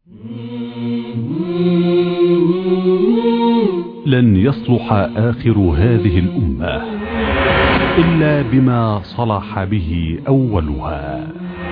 لن يصلح آخر هذه الأمة إلا بما صلح به أولها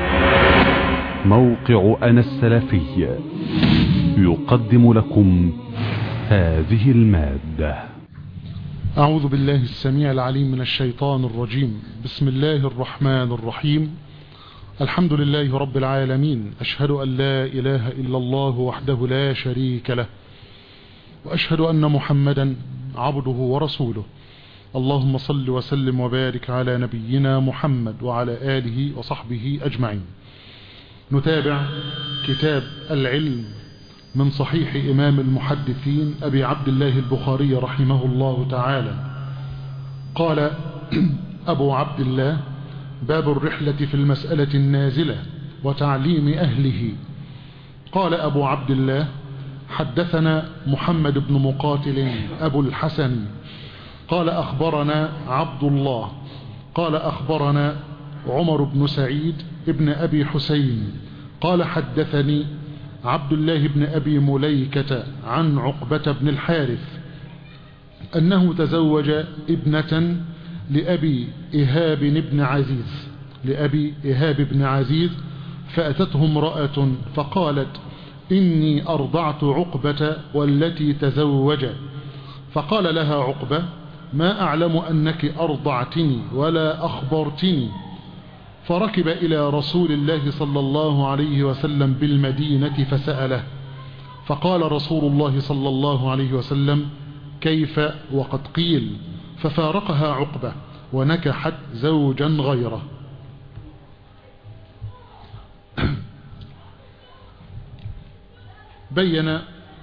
موقع أنا السلفي يقدم لكم هذه المادة أعوذ بالله السميع العليم من الشيطان الرجيم بسم الله الرحمن الرحيم الحمد لله رب العالمين أشهد أن لا إله إلا الله وحده لا شريك له وأشهد أن محمدا عبده ورسوله اللهم صل وسلم وبارك على نبينا محمد وعلى آله وصحبه أجمعين نتابع كتاب العلم من صحيح إمام المحدثين أبي عبد الله البخاري رحمه الله تعالى قال أبو عبد الله باب الرحلة في المسألة النازلة وتعليم أهله قال أبو عبد الله حدثنا محمد بن مقاتل أبو الحسن قال أخبرنا عبد الله قال أخبرنا عمر بن سعيد ابن أبي حسين قال حدثني عبد الله بن أبي مليكة عن عقبة بن الحارث أنه تزوج ابنة لأبي إهاب بن عزيز لأبي إهاب بن عزيز فأتته امرأة فقالت إني أرضعت عقبة والتي تزوج فقال لها عقبة ما أعلم أنك أرضعتني ولا أخبرتني فركب إلى رسول الله صلى الله عليه وسلم بالمدينة فسأله فقال رسول الله صلى الله عليه وسلم كيف وقد قيل ففارقها عقبة ونكحت زوجا غيره بين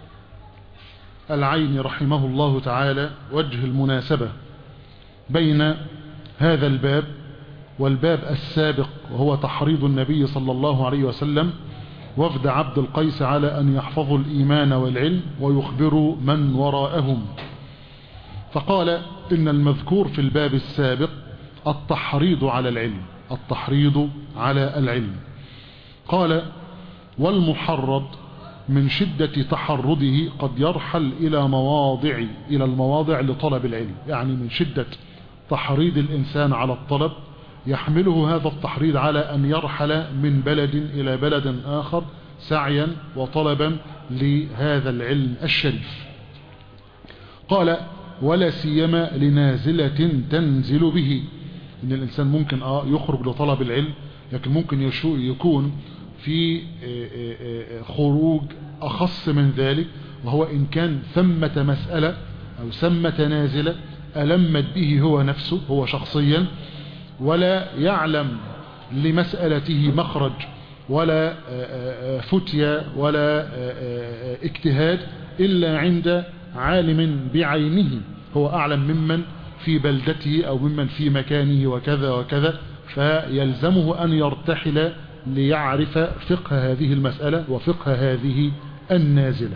العين رحمه الله تعالى وجه المناسبة بين هذا الباب والباب السابق وهو تحريض النبي صلى الله عليه وسلم وفد عبد القيس على أن يحفظوا الإيمان والعلم ويخبروا من وراءهم فقال إن المذكور في الباب السابق التحريض على العلم التحريض على العلم قال والمحرض من شدة تحرضه قد يرحل إلى مواضع إلى المواضع لطلب العلم يعني من شدة تحريض الإنسان على الطلب يحمله هذا التحريض على أن يرحل من بلد إلى بلد آخر سعيا وطلبا لهذا العلم الشريف قال ولا سيما لنازلة تنزل به إن الإنسان ممكن آه يخرج لطلب العلم لكن ممكن يكون في خروج أخص من ذلك وهو إن كان ثمة مسألة أو ثمة نازلة ألمت به هو نفسه هو شخصيا ولا يعلم لمسألته مخرج ولا فتية ولا اجتهاد إلا عند عالم بعينه هو أعلم ممن في بلدته أو ممن في مكانه وكذا وكذا فيلزمه أن يرتحل ليعرف فقه هذه المسألة وفقه هذه النازلة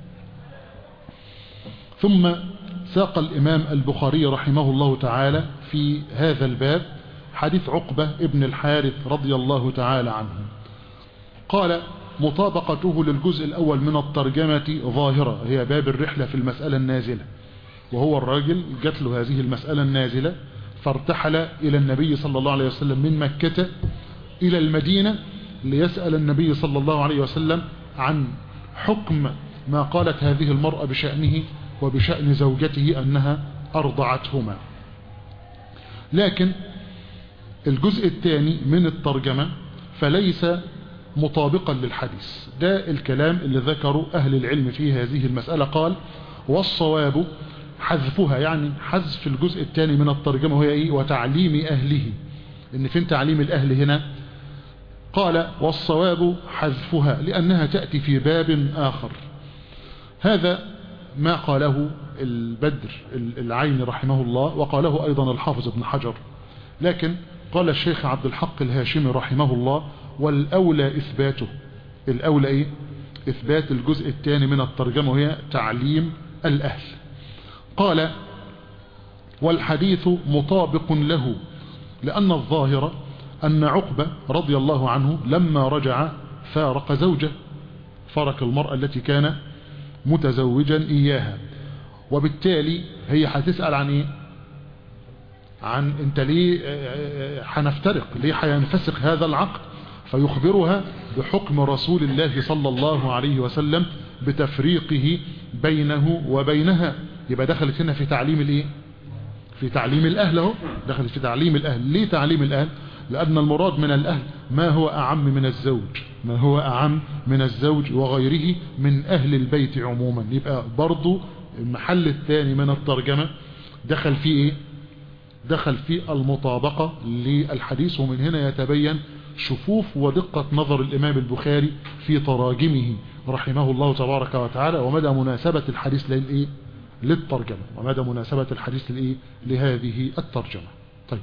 ثم ساق الإمام البخاري رحمه الله تعالى في هذا الباب حديث عقبة ابن الحارث رضي الله تعالى عنه قال مطابقته للجزء الأول من الترجمة ظاهرة هي باب الرحلة في المسألة النازلة وهو الراجل جات له هذه المسألة النازلة فارتحل إلى النبي صلى الله عليه وسلم من مكة إلى المدينة ليسأل النبي صلى الله عليه وسلم عن حكم ما قالت هذه المرأة بشأنه وبشأن زوجته أنها أرضعتهما لكن الجزء الثاني من الترجمة فليس مطابقا للحديث ده الكلام اللي ذكره أهل العلم في هذه المسألة قال والصواب حذفها يعني حذف الجزء الثاني من الترجمة وهي إيه وتعليم أهله إن فين تعليم الأهل هنا قال والصواب حذفها لأنها تأتي في باب آخر هذا ما قاله البدر العين رحمه الله وقاله أيضا الحافظ ابن حجر لكن قال الشيخ عبد الحق الهاشمي رحمه الله والأولى إثباته الأولى إيه؟ إثبات الجزء الثاني من الترجمة وهي تعليم الأهل قال والحديث مطابق له لأن الظاهر أن عقبة رضي الله عنه لما رجع فارق زوجه فرق المرأة التي كان متزوجا إياها وبالتالي هي هتسأل عن إيه عن انت ليه هنفترق ليه هينفسخ هذا العقد فيخبرها بحكم رسول الله صلى الله عليه وسلم بتفريقه بينه وبينها يبقى دخلت هنا في تعليم الايه في تعليم الاهل اهو دخلت في تعليم الاهل ليه تعليم الاهل لان المراد من الاهل ما هو اعم من الزوج ما هو اعم من الزوج وغيره من اهل البيت عموما يبقى برضو المحل الثاني من الترجمة دخل فيه ايه دخل في المطابقة للحديث ومن هنا يتبين شفوف ودقة نظر الإمام البخاري في تراجمه رحمه الله تبارك وتعالى ومدى مناسبة الحديث للإيه؟ للترجمة ومدى مناسبة الحديث للإيه؟ لهذه الترجمة طيب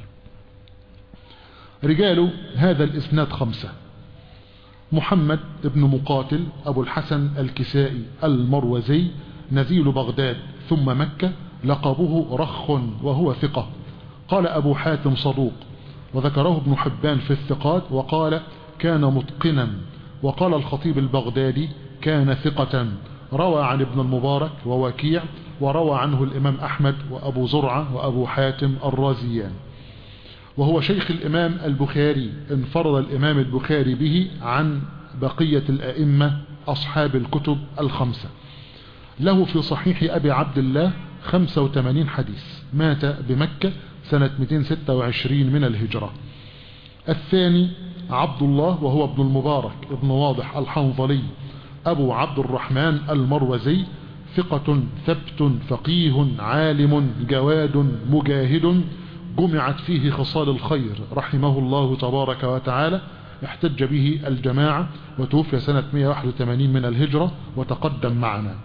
رجال هذا الإسناد خمسة محمد بن مقاتل أبو الحسن الكسائي المروزي نزيل بغداد ثم مكة لقبه رخ وهو ثقة قال أبو حاتم صدوق وذكره ابن حبان في الثقات وقال كان متقنا وقال الخطيب البغدادي كان ثقة روى عن ابن المبارك ووكيع وروى عنه الإمام أحمد وأبو زرعة وأبو حاتم الرازيان وهو شيخ الإمام البخاري انفرد الإمام البخاري به عن بقية الأئمة أصحاب الكتب الخمسة له في صحيح أبي عبد الله 85 حديث مات بمكة سنة 226 من الهجرة الثاني عبد الله وهو ابن المبارك ابن واضح الحنظلي أبو عبد الرحمن المروزي ثقة ثبت فقيه عالم جواد مجاهد جمعت فيه خصال الخير رحمه الله تبارك وتعالى احتج به الجماعة وتوفي سنة 181 من الهجرة وتقدم معنا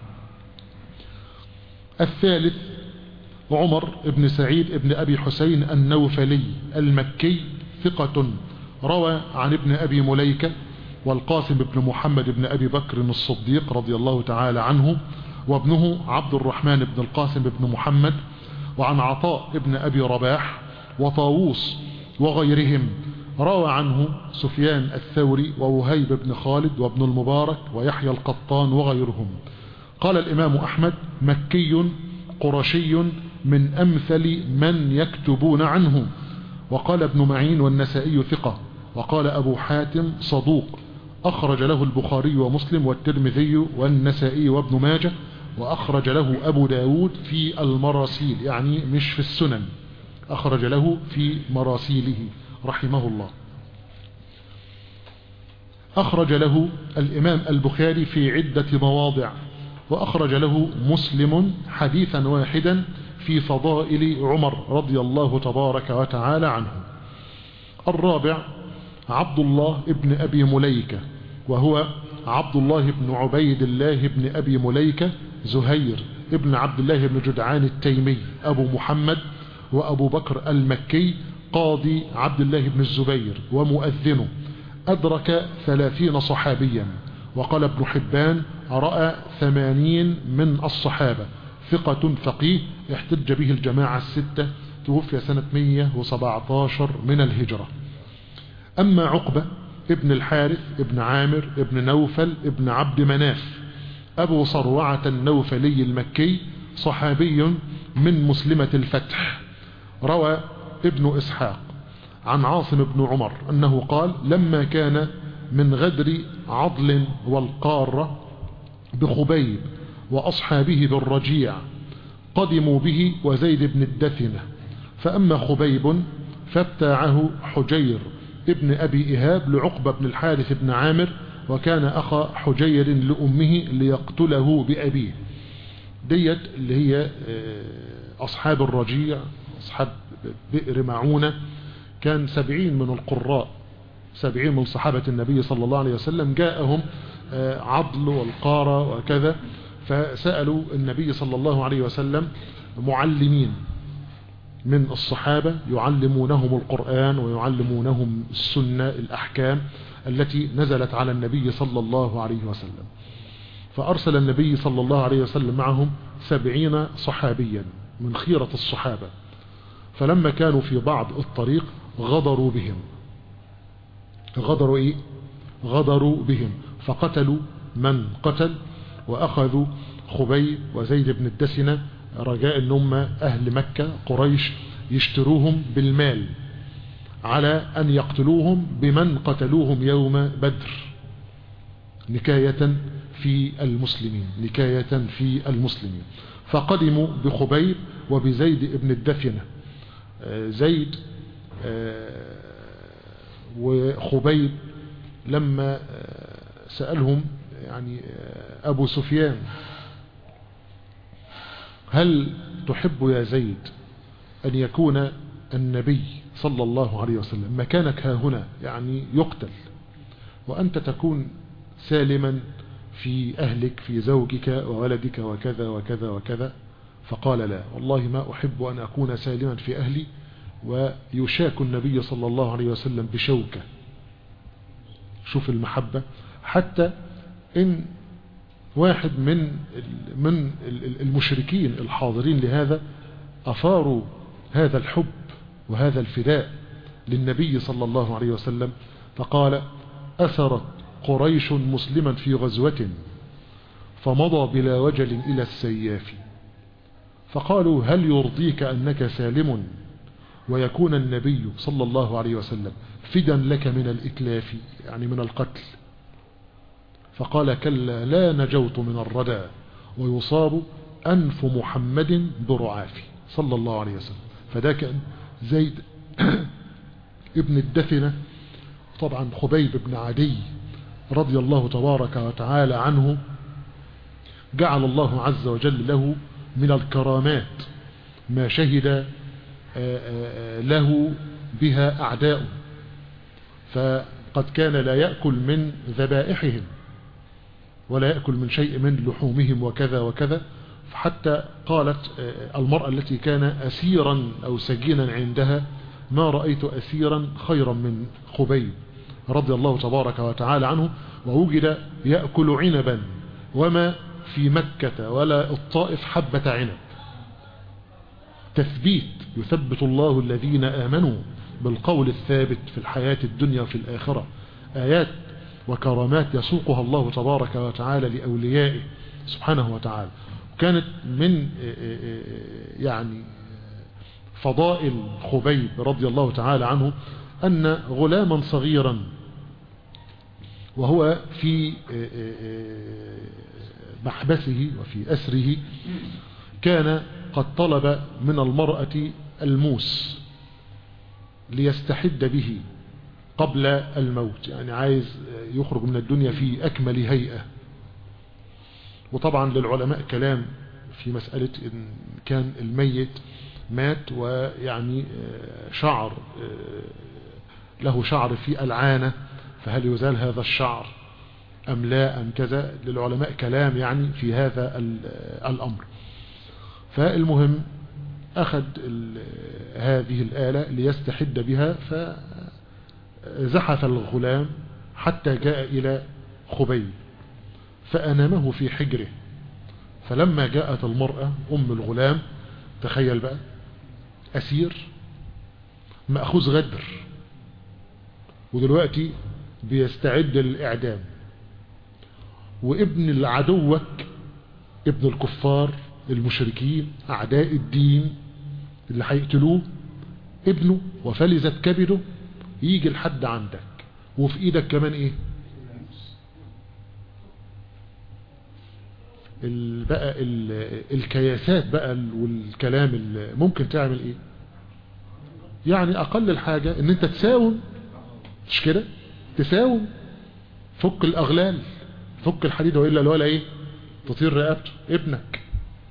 الثالث عمر بن سعيد بن أبي حسين النوفلي المكي ثقة روى عن ابن أبي مليكة والقاسم بن محمد بن أبي بكر الصديق رضي الله تعالى عنه وابنه عبد الرحمن بن القاسم بن محمد وعن عطاء بن أبي رباح وطاووس وغيرهم روى عنه سفيان الثوري ووهيب بن خالد وابن المبارك ويحيى القطان وغيرهم قال الإمام أحمد مكي قرشي من أمثل من يكتبون عنه وقال ابن معين والنسائي ثقة وقال أبو حاتم صدوق أخرج له البخاري ومسلم والترمذي والنسائي وابن ماجه وأخرج له أبو داود في المراسيل يعني مش في السنن أخرج له في مراسيله رحمه الله أخرج له الإمام البخاري في عدة مواضع وأخرج له مسلم حديثا واحدا في فضائل عمر رضي الله تبارك وتعالى عنه الرابع عبد الله ابن أبي مليكة وهو عبد الله بن عبيد الله بن أبي مليكة زهير ابن عبد الله بن جدعان التيمي أبو محمد وأبو بكر المكي قاضي عبد الله بن الزبير ومؤذنه أدرك ثلاثين صحابيا وقال ابن حبان رأى ثمانين من الصحابة ثقة فقيه احتج به الجماعة الستة توفي سنة 117 من الهجرة أما عقبة ابن الحارث ابن عامر ابن نوفل ابن عبد مناف أبو صروعة النوفلي المكي صحابي من مسلمة الفتح روى ابن إسحاق عن عاصم بن عمر أنه قال لما كان من غدر عضل والقارة بخبيب وأصحابه بالرجيع قدموا به وزيد بن الدثنة فأما خبيب فابتاعه حجير ابن أبي إهاب لعقبة بن الحارث بن عامر وكان أخا حجير لأمه ليقتله بأبيه ديت اللي هي أصحاب الرجيع أصحاب بئر معونة كان سبعين من القراء سبعين من صحابة النبي صلى الله عليه وسلم جاءهم عضل والقارة وكذا فسألوا النبي صلى الله عليه وسلم معلمين من الصحابة يعلمونهم القرآن ويعلمونهم السنة الأحكام التي نزلت على النبي صلى الله عليه وسلم فأرسل النبي صلى الله عليه وسلم معهم سبعين صحابيا من خيرة الصحابة فلما كانوا في بعض الطريق غدروا بهم غدروا ايه غدروا بهم فقتلوا من قتل وأخذوا خبيب وزيد بن الدسنة رجاء ان هم أهل مكة قريش يشتروهم بالمال على أن يقتلوهم بمن قتلوهم يوم بدر نكاية في المسلمين نكاية في المسلمين فقدموا بخبيب وبزيد بن الدفنة زيد وخبيب لما سألهم يعني أبو سفيان هل تحب يا زيد أن يكون النبي صلى الله عليه وسلم مكانك ها هنا يعني يقتل وأنت تكون سالما في أهلك في زوجك وولدك وكذا وكذا وكذا فقال لا والله ما أحب أن أكون سالما في أهلي ويشاك النبي صلى الله عليه وسلم بشوكة شوف المحبة حتى إن واحد من من المشركين الحاضرين لهذا أثاروا هذا الحب وهذا الفداء للنبي صلى الله عليه وسلم فقال أثرت قريش مسلما في غزوة فمضى بلا وجل إلى السياف فقالوا هل يرضيك أنك سالم ويكون النبي صلى الله عليه وسلم فدا لك من الإتلاف يعني من القتل فقال كلا لا نجوت من الردى ويصاب أنف محمد برعاف صلى الله عليه وسلم فده كان زيد ابن الدفنة طبعا خبيب بن عدي رضي الله تبارك وتعالى عنه جعل الله عز وجل له من الكرامات ما شهد له بها أعداؤه فقد كان لا يأكل من ذبائحهم ولا يأكل من شيء من لحومهم وكذا وكذا فحتى قالت المرأة التي كان أسيرا أو سجينا عندها ما رأيت أسيرا خيرا من خبيب رضي الله تبارك وتعالى عنه ووجد يأكل عنبا وما في مكة ولا الطائف حبة عنب تثبيت يثبت الله الذين آمنوا بالقول الثابت في الحياة الدنيا وفي الآخرة آيات وكرامات يسوقها الله تبارك وتعالى لأوليائه سبحانه وتعالى كانت من يعني فضائل خبيب رضي الله تعالى عنه أن غلاما صغيرا وهو في محبسه وفي أسره كان قد طلب من المرأة الموس ليستحد به قبل الموت يعني عايز يخرج من الدنيا في أكمل هيئة وطبعا للعلماء كلام في مسألة إن كان الميت مات ويعني شعر له شعر في العانة فهل يزال هذا الشعر أم لا أم كذا للعلماء كلام يعني في هذا الأمر فالمهم أخذ هذه الآلة ليستحد بها فزحف الغلام حتى جاء إلى خبيب فأنامه في حجره فلما جاءت المرأة أم الغلام تخيل بقى أسير مأخوذ غدر ودلوقتي بيستعد للإعدام وابن العدوك ابن الكفار المشركين أعداء الدين اللي هيقتلوه ابنه وفلذت كبده يجي لحد عندك وفي ايدك كمان ايه ال بقى ال الكياسات بقى والكلام اللي ممكن تعمل ايه يعني اقل الحاجة ان انت تساوم مش كده تساوم فك الاغلال فك الحديد وإلا الولا ايه تطير رقبته ابنك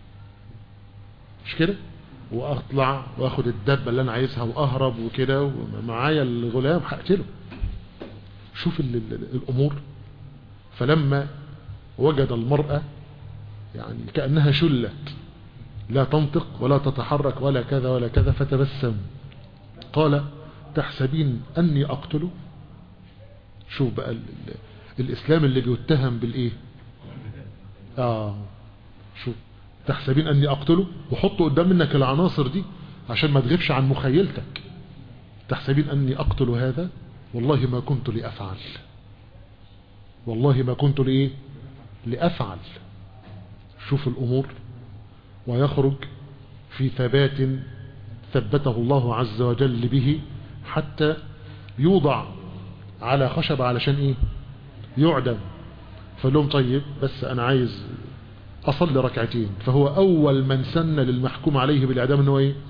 مش كده واطلع واخد الدبة اللي انا عايزها واهرب وكده ومعايا الغلام هقتله شوف ال ال الامور فلما وجد المرأة يعني كأنها شلت لا تنطق ولا تتحرك ولا كذا ولا كذا فتبسم قال تحسبين أني أقتله شوف بقى ال ال الإسلام اللي بيتهم بالإيه آه شوف تحسبين أني أقتله وحط قدام منك العناصر دي عشان ما تغيبش عن مخيلتك تحسبين أني أقتل هذا والله ما كنت لأفعل والله ما كنت لإيه لأفعل شوف الأمور ويخرج في ثبات ثبته الله عز وجل به حتى يوضع على خشب علشان ايه يعدم فلهم طيب بس انا عايز اصلي ركعتين فهو اول من سن للمحكوم عليه بالاعدام انه ايه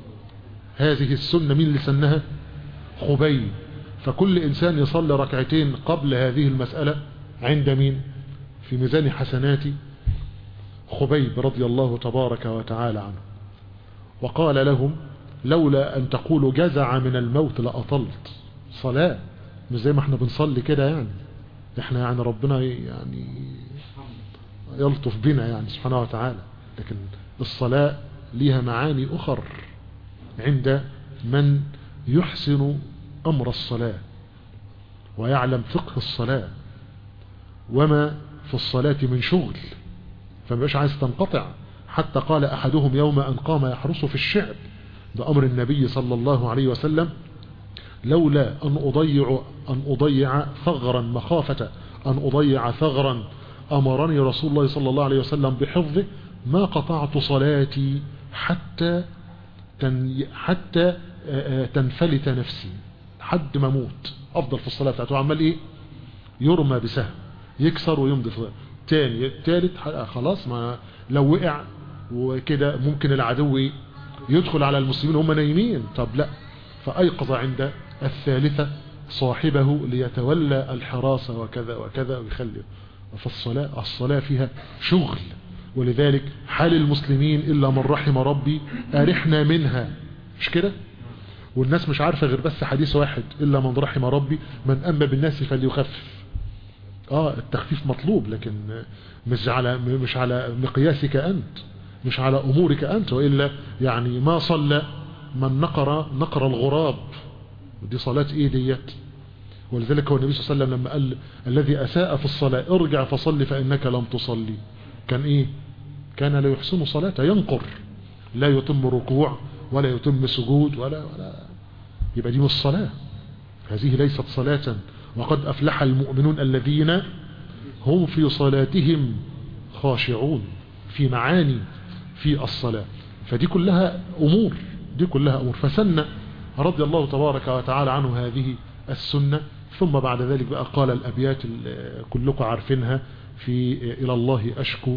هذه السنة مين اللي سنها خبيب فكل انسان يصلي ركعتين قبل هذه المسألة عند مين في ميزان حسنات خبيب رضي الله تبارك وتعالى عنه وقال لهم لولا ان تقولوا جزع من الموت لأطلت صلاة مش زي ما احنا بنصلي كده يعني احنا يعني ربنا يعني يلطف بنا يعني سبحانه وتعالى لكن الصلاة ليها معاني اخر عند من يحسن امر الصلاة ويعلم فقه الصلاة وما في الصلاة من شغل فمبقاش عايز تنقطع حتى قال احدهم يوم ان قام يحرس في الشعب بأمر النبي صلى الله عليه وسلم لولا أن أضيع, أن أضيع ثغرا مخافة أن أضيع ثغرا أمرني رسول الله صلى الله عليه وسلم بحفظه ما قطعت صلاتي حتى تن حتى تنفلت نفسي حد ما موت أفضل في الصلاة بتاعته عمال إيه يرمى بسهم يكسر ويمضي في تاني التالت خلاص ما لو وقع وكده ممكن العدو يدخل على المسلمين هم نايمين طب لا فأيقظ عند الثالثة صاحبه ليتولى الحراسة وكذا وكذا ويخلي فالصلاة الصلاة فيها شغل ولذلك حال المسلمين إلا من رحم ربي أرحنا منها مش كده والناس مش عارفة غير بس حديث واحد إلا من رحم ربي من أما بالناس فليخفف اه التخفيف مطلوب لكن مش على مش على مقياسك أنت مش على أمورك أنت وإلا يعني ما صلى من نقر نقر الغراب دي صلاة إيه ديت ولذلك هو النبي صلى الله عليه وسلم لما قال الذي أساء في الصلاة ارجع فصلي فإنك لم تصلي كان إيه كان لا يحسن صلاته ينقر لا يتم ركوع ولا يتم سجود ولا ولا يبقى دي مش صلاة هذه ليست صلاة وقد أفلح المؤمنون الذين هم في صلاتهم خاشعون في معاني في الصلاة فدي كلها أمور دي كلها أمور فسن رضي الله تبارك وتعالى عنه هذه السنة ثم بعد ذلك بقى قال الأبيات كلكم عارفينها في إلى الله أشكو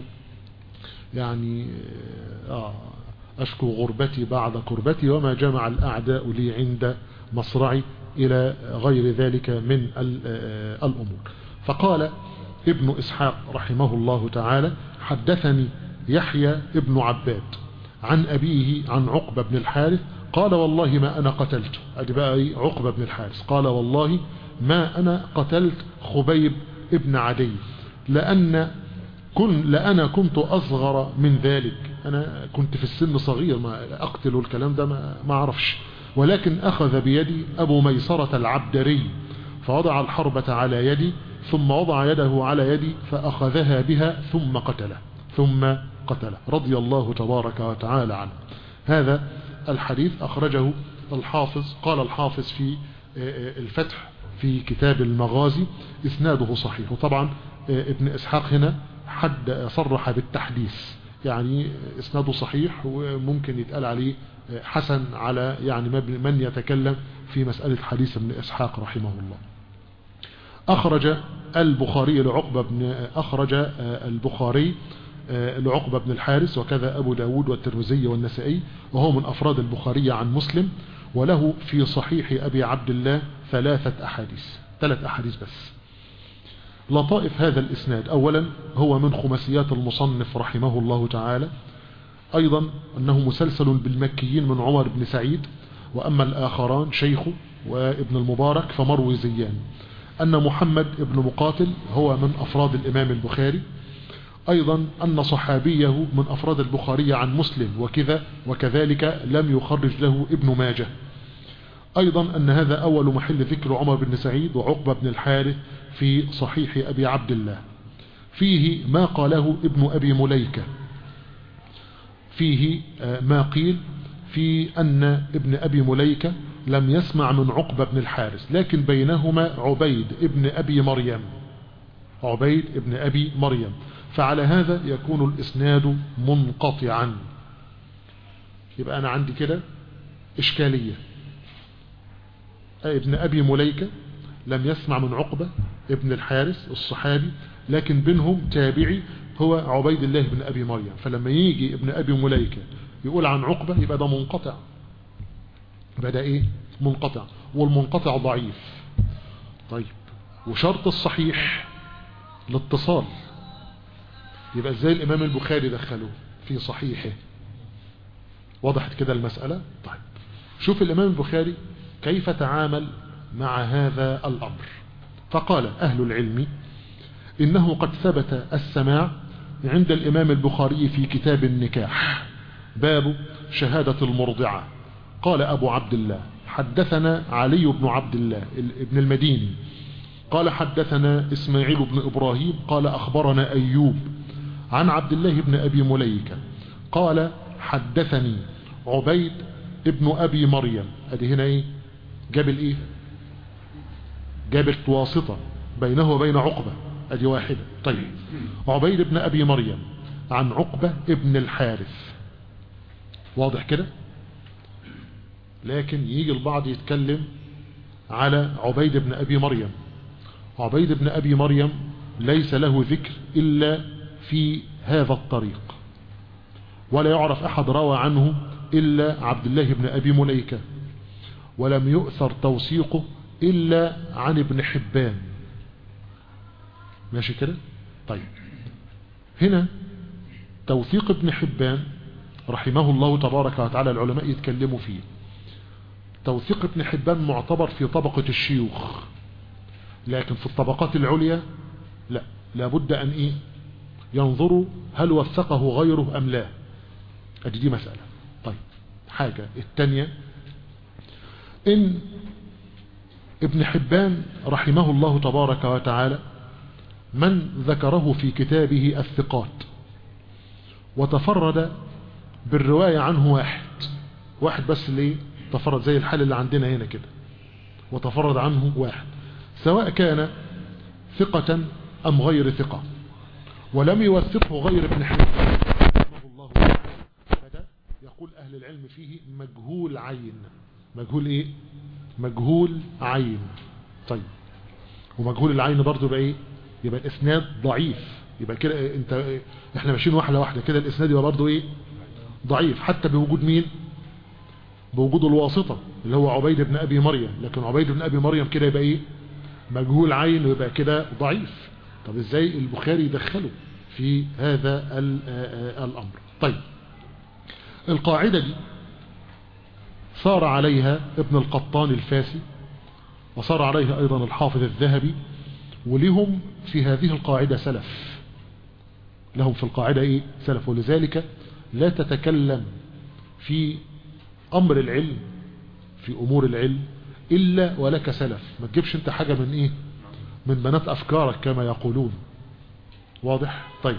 يعني آه أشكو غربتي بعد قربتي وما جمع الأعداء لي عند مصرعي إلى غير ذلك من الأمور فقال ابن إسحاق رحمه الله تعالى حدثني يحيى ابن عباد عن أبيه عن عقبة بن الحارث قال والله ما أنا قتلت أدي بقى عقبة بن الحارث قال والله ما أنا قتلت خبيب ابن عدي لأن كن لأنا كنت أصغر من ذلك أنا كنت في السن صغير ما أقتل الكلام ده ما, ما أعرفش ولكن أخذ بيدي أبو ميسرة العبدري فوضع الحربة على يدي ثم وضع يده على يدي فأخذها بها ثم قتله ثم قتله رضي الله تبارك وتعالى عنه هذا الحديث أخرجه الحافظ قال الحافظ في الفتح في كتاب المغازي إسناده صحيح وطبعا ابن إسحاق هنا حد صرح بالتحديث يعني إسناده صحيح وممكن يتقال عليه حسن على يعني من يتكلم في مسألة حديث ابن إسحاق رحمه الله أخرج البخاري لعقبة بن أخرج البخاري لعقبة بن الحارس وكذا أبو داود والترمذي والنسائي وهو من أفراد البخاري عن مسلم وله في صحيح أبي عبد الله ثلاثة أحاديث ثلاث أحاديث بس لطائف هذا الإسناد أولا هو من خمسيات المصنف رحمه الله تعالى أيضا أنه مسلسل بالمكيين من عمر بن سعيد وأما الآخران شيخه وابن المبارك فمروزيان أن محمد بن مقاتل هو من أفراد الإمام البخاري أيضا أن صحابيه من أفراد البخاري عن مسلم وكذا وكذلك لم يخرج له ابن ماجه أيضا أن هذا أول محل ذكر عمر بن سعيد وعقبة بن الحارث في صحيح أبي عبد الله فيه ما قاله ابن أبي مليكة فيه ما قيل في أن ابن أبي مليكة لم يسمع من عقبة بن الحارث لكن بينهما عبيد ابن أبي مريم عبيد ابن أبي مريم فعلى هذا يكون الإسناد منقطعا يبقى أنا عندي كده إشكالية ابن أبي مليكة لم يسمع من عقبة ابن الحارس الصحابي لكن بينهم تابعي هو عبيد الله بن أبي مريم فلما يجي ابن أبي مليكة يقول عن عقبة يبقى ده منقطع يبقى ده ايه منقطع والمنقطع ضعيف طيب وشرط الصحيح الاتصال يبقى ازاي الامام البخاري دخله في صحيحه وضحت كده المسألة طيب شوف الامام البخاري كيف تعامل مع هذا الامر فقال اهل العلم انه قد ثبت السماع عند الامام البخاري في كتاب النكاح باب شهادة المرضعة قال ابو عبد الله حدثنا علي بن عبد الله ابن المديني قال حدثنا اسماعيل بن ابراهيم قال اخبرنا ايوب عن عبد الله بن ابي مليكة قال حدثني عبيد ابن ابي مريم ادي هنا ايه جاب الايه جابت واسطة بينه وبين عقبة ادي واحدة طيب عبيد ابن ابي مريم عن عقبة ابن الحارث واضح كده لكن يجي البعض يتكلم على عبيد بن أبي مريم عبيد بن أبي مريم ليس له ذكر إلا في هذا الطريق ولا يعرف أحد روى عنه إلا عبد الله بن أبي مليكة ولم يؤثر توثيقه إلا عن ابن حبان ماشي كده طيب هنا توثيق ابن حبان رحمه الله تبارك وتعالى العلماء يتكلموا فيه توثيق ابن حبان معتبر في طبقة الشيوخ لكن في الطبقات العليا لا لابد أن إيه ينظروا هل وثقه غيره أم لا أدي دي مسألة طيب حاجة التانية إن ابن حبان رحمه الله تبارك وتعالى من ذكره في كتابه الثقات وتفرد بالرواية عنه واحد واحد بس اللي تفرد زي الحال اللي عندنا هنا كده وتفرد عنه واحد سواء كان ثقة أم غير ثقة ولم يوثقه غير ابن حبان رحمه الله فده يقول أهل العلم فيه مجهول عين مجهول إيه مجهول عين طيب ومجهول العين برضه يبقى إيه يبقى الإسناد ضعيف يبقى كده انت احنا ماشيين واحدة واحدة كده الإسناد يبقى برضه إيه ضعيف حتى بوجود مين بوجود الواسطة اللي هو عبيد بن أبي مريم لكن عبيد بن أبي مريم كده يبقى إيه مجهول عين ويبقى كده ضعيف طب إزاي البخاري يدخله في هذا الأمر طيب القاعدة دي صار عليها ابن القطان الفاسي وصار عليها أيضا الحافظ الذهبي ولهم في هذه القاعدة سلف لهم في القاعدة إيه سلف ولذلك لا تتكلم في أمر العلم في أمور العلم إلا ولك سلف ما تجيبش انت حاجة من إيه من بنات أفكارك كما يقولون واضح طيب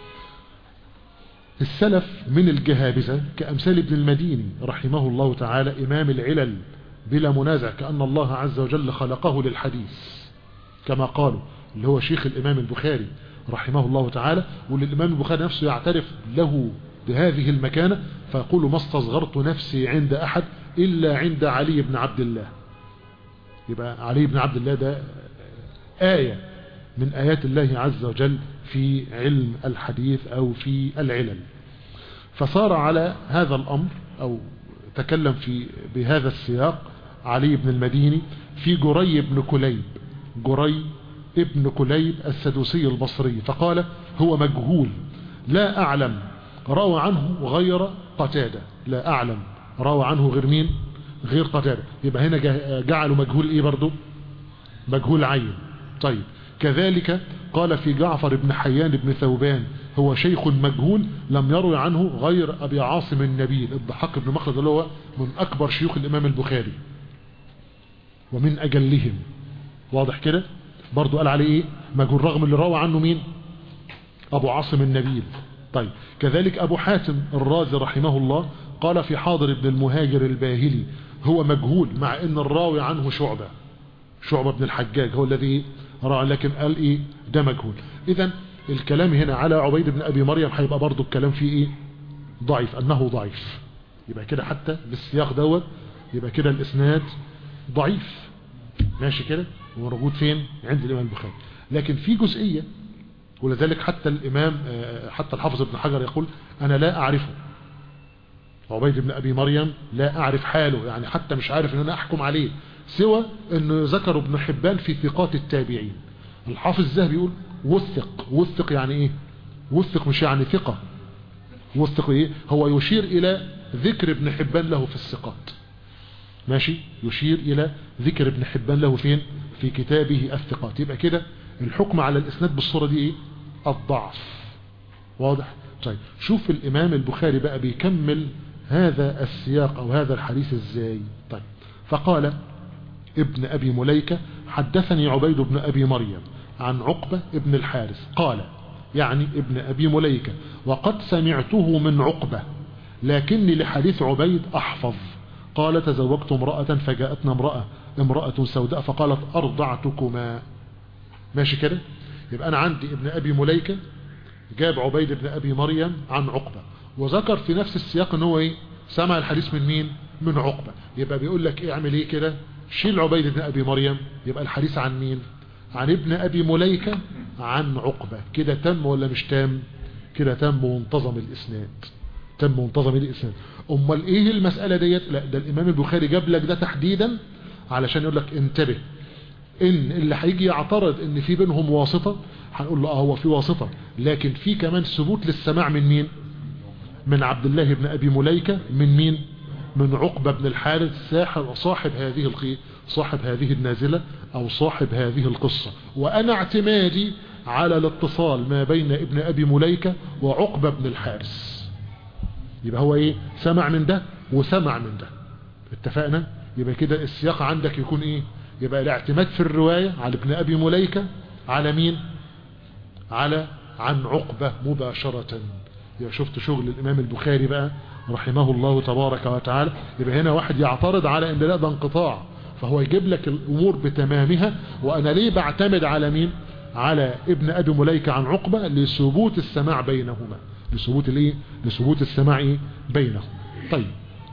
السلف من الجهابزة كأمثال ابن المديني رحمه الله تعالى إمام العلل بلا منازع كأن الله عز وجل خلقه للحديث كما قالوا اللي هو شيخ الإمام البخاري رحمه الله تعالى واللي الإمام البخاري نفسه يعترف له بهذه المكانة فيقول ما استصغرت نفسي عند أحد إلا عند علي بن عبد الله يبقى علي بن عبد الله ده آية من آيات الله عز وجل في علم الحديث أو في العلل فصار على هذا الأمر أو تكلم في بهذا السياق علي بن المديني في جري بن كليب جري ابن كليب السدوسي البصري فقال هو مجهول لا أعلم روى عنه غير قتادة لا أعلم روى عنه غير مين غير قتادة يبقى هنا جعلوا مجهول ايه برضو مجهول عين طيب كذلك قال في جعفر بن حيان بن ثوبان هو شيخ مجهول لم يروي عنه غير أبي عاصم النبيل الضحاك بن مخلد اللي هو من أكبر شيوخ الإمام البخاري ومن أجلهم واضح كده برضو قال عليه ايه مجهول رغم اللي روى عنه مين أبو عاصم النبيل طيب كذلك أبو حاتم الرازي رحمه الله قال في حاضر ابن المهاجر الباهلي هو مجهول مع ان الراوي عنه شعبة شعبة بن الحجاج هو الذي راع لكن قال ايه ده مجهول اذا الكلام هنا على عبيد بن ابي مريم هيبقى برضو الكلام فيه ايه ضعيف انه ضعيف يبقى كده حتى بالسياق دوت يبقى كده الاسناد ضعيف ماشي كده وموجود فين عند الامام البخاري لكن في جزئية ولذلك حتى الامام حتى الحافظ ابن حجر يقول انا لا اعرفه عبيد بن ابي مريم لا اعرف حاله يعني حتى مش عارف ان انا احكم عليه سوى انه ذكر ابن حبان في ثقات التابعين الحافظ الذهبي يقول وثق وثق يعني ايه وثق مش يعني ثقة وثق ايه هو يشير الى ذكر ابن حبان له في الثقات ماشي يشير الى ذكر ابن حبان له فين في كتابه الثقات يبقى كده الحكم على الاسناد بالصورة دي ايه الضعف واضح طيب شوف الامام البخاري بقى بيكمل هذا السياق او هذا الحديث ازاي طيب فقال ابن ابي مليكة حدثني عبيد بن ابي مريم عن عقبة ابن الحارث قال يعني ابن ابي مليكة وقد سمعته من عقبة لكني لحديث عبيد احفظ قال تزوجت امرأة فجاءتنا امرأة امرأة سوداء فقالت ارضعتكما ماشي كده يبقى انا عندي ابن ابي مليكة جاب عبيد بن ابي مريم عن عقبة وذكر في نفس السياق ان هو ايه سمع الحديث من مين من عقبة يبقى بيقول لك ايه اعمل ايه كده شيل عبيد بن ابي مريم يبقى الحديث عن مين عن ابن ابي مليكة عن عقبة كده تم ولا مش تم كده تم وانتظم الاسناد تم وانتظم الاسناد امال ايه المسألة ديت لا ده الامام البخاري جاب لك ده تحديدا علشان يقول لك انتبه ان اللي هيجي يعترض ان في بينهم واسطة هنقول له اه هو في واسطة لكن في كمان ثبوت للسماع من مين من عبد الله بن ابي مليكة من مين من عقبة بن الحارث صاحب, صاحب هذه القي صاحب هذه النازلة او صاحب هذه القصة وانا اعتمادي على الاتصال ما بين ابن ابي مليكة وعقبة بن الحارث يبقى هو ايه سمع من ده وسمع من ده اتفقنا يبقى كده السياق عندك يكون ايه يبقى الاعتماد في الرواية على ابن ابي مليكة على مين على عن عقبة مباشرة يبقى شفت شغل الامام البخاري بقى رحمه الله تبارك وتعالى يبقى هنا واحد يعترض على ان لا ده انقطاع فهو يجيب لك الامور بتمامها وانا ليه بعتمد على مين على ابن ابي مليكة عن عقبة لثبوت السماع بينهما لثبوت الايه لثبوت السماع إيه؟ بينهم طيب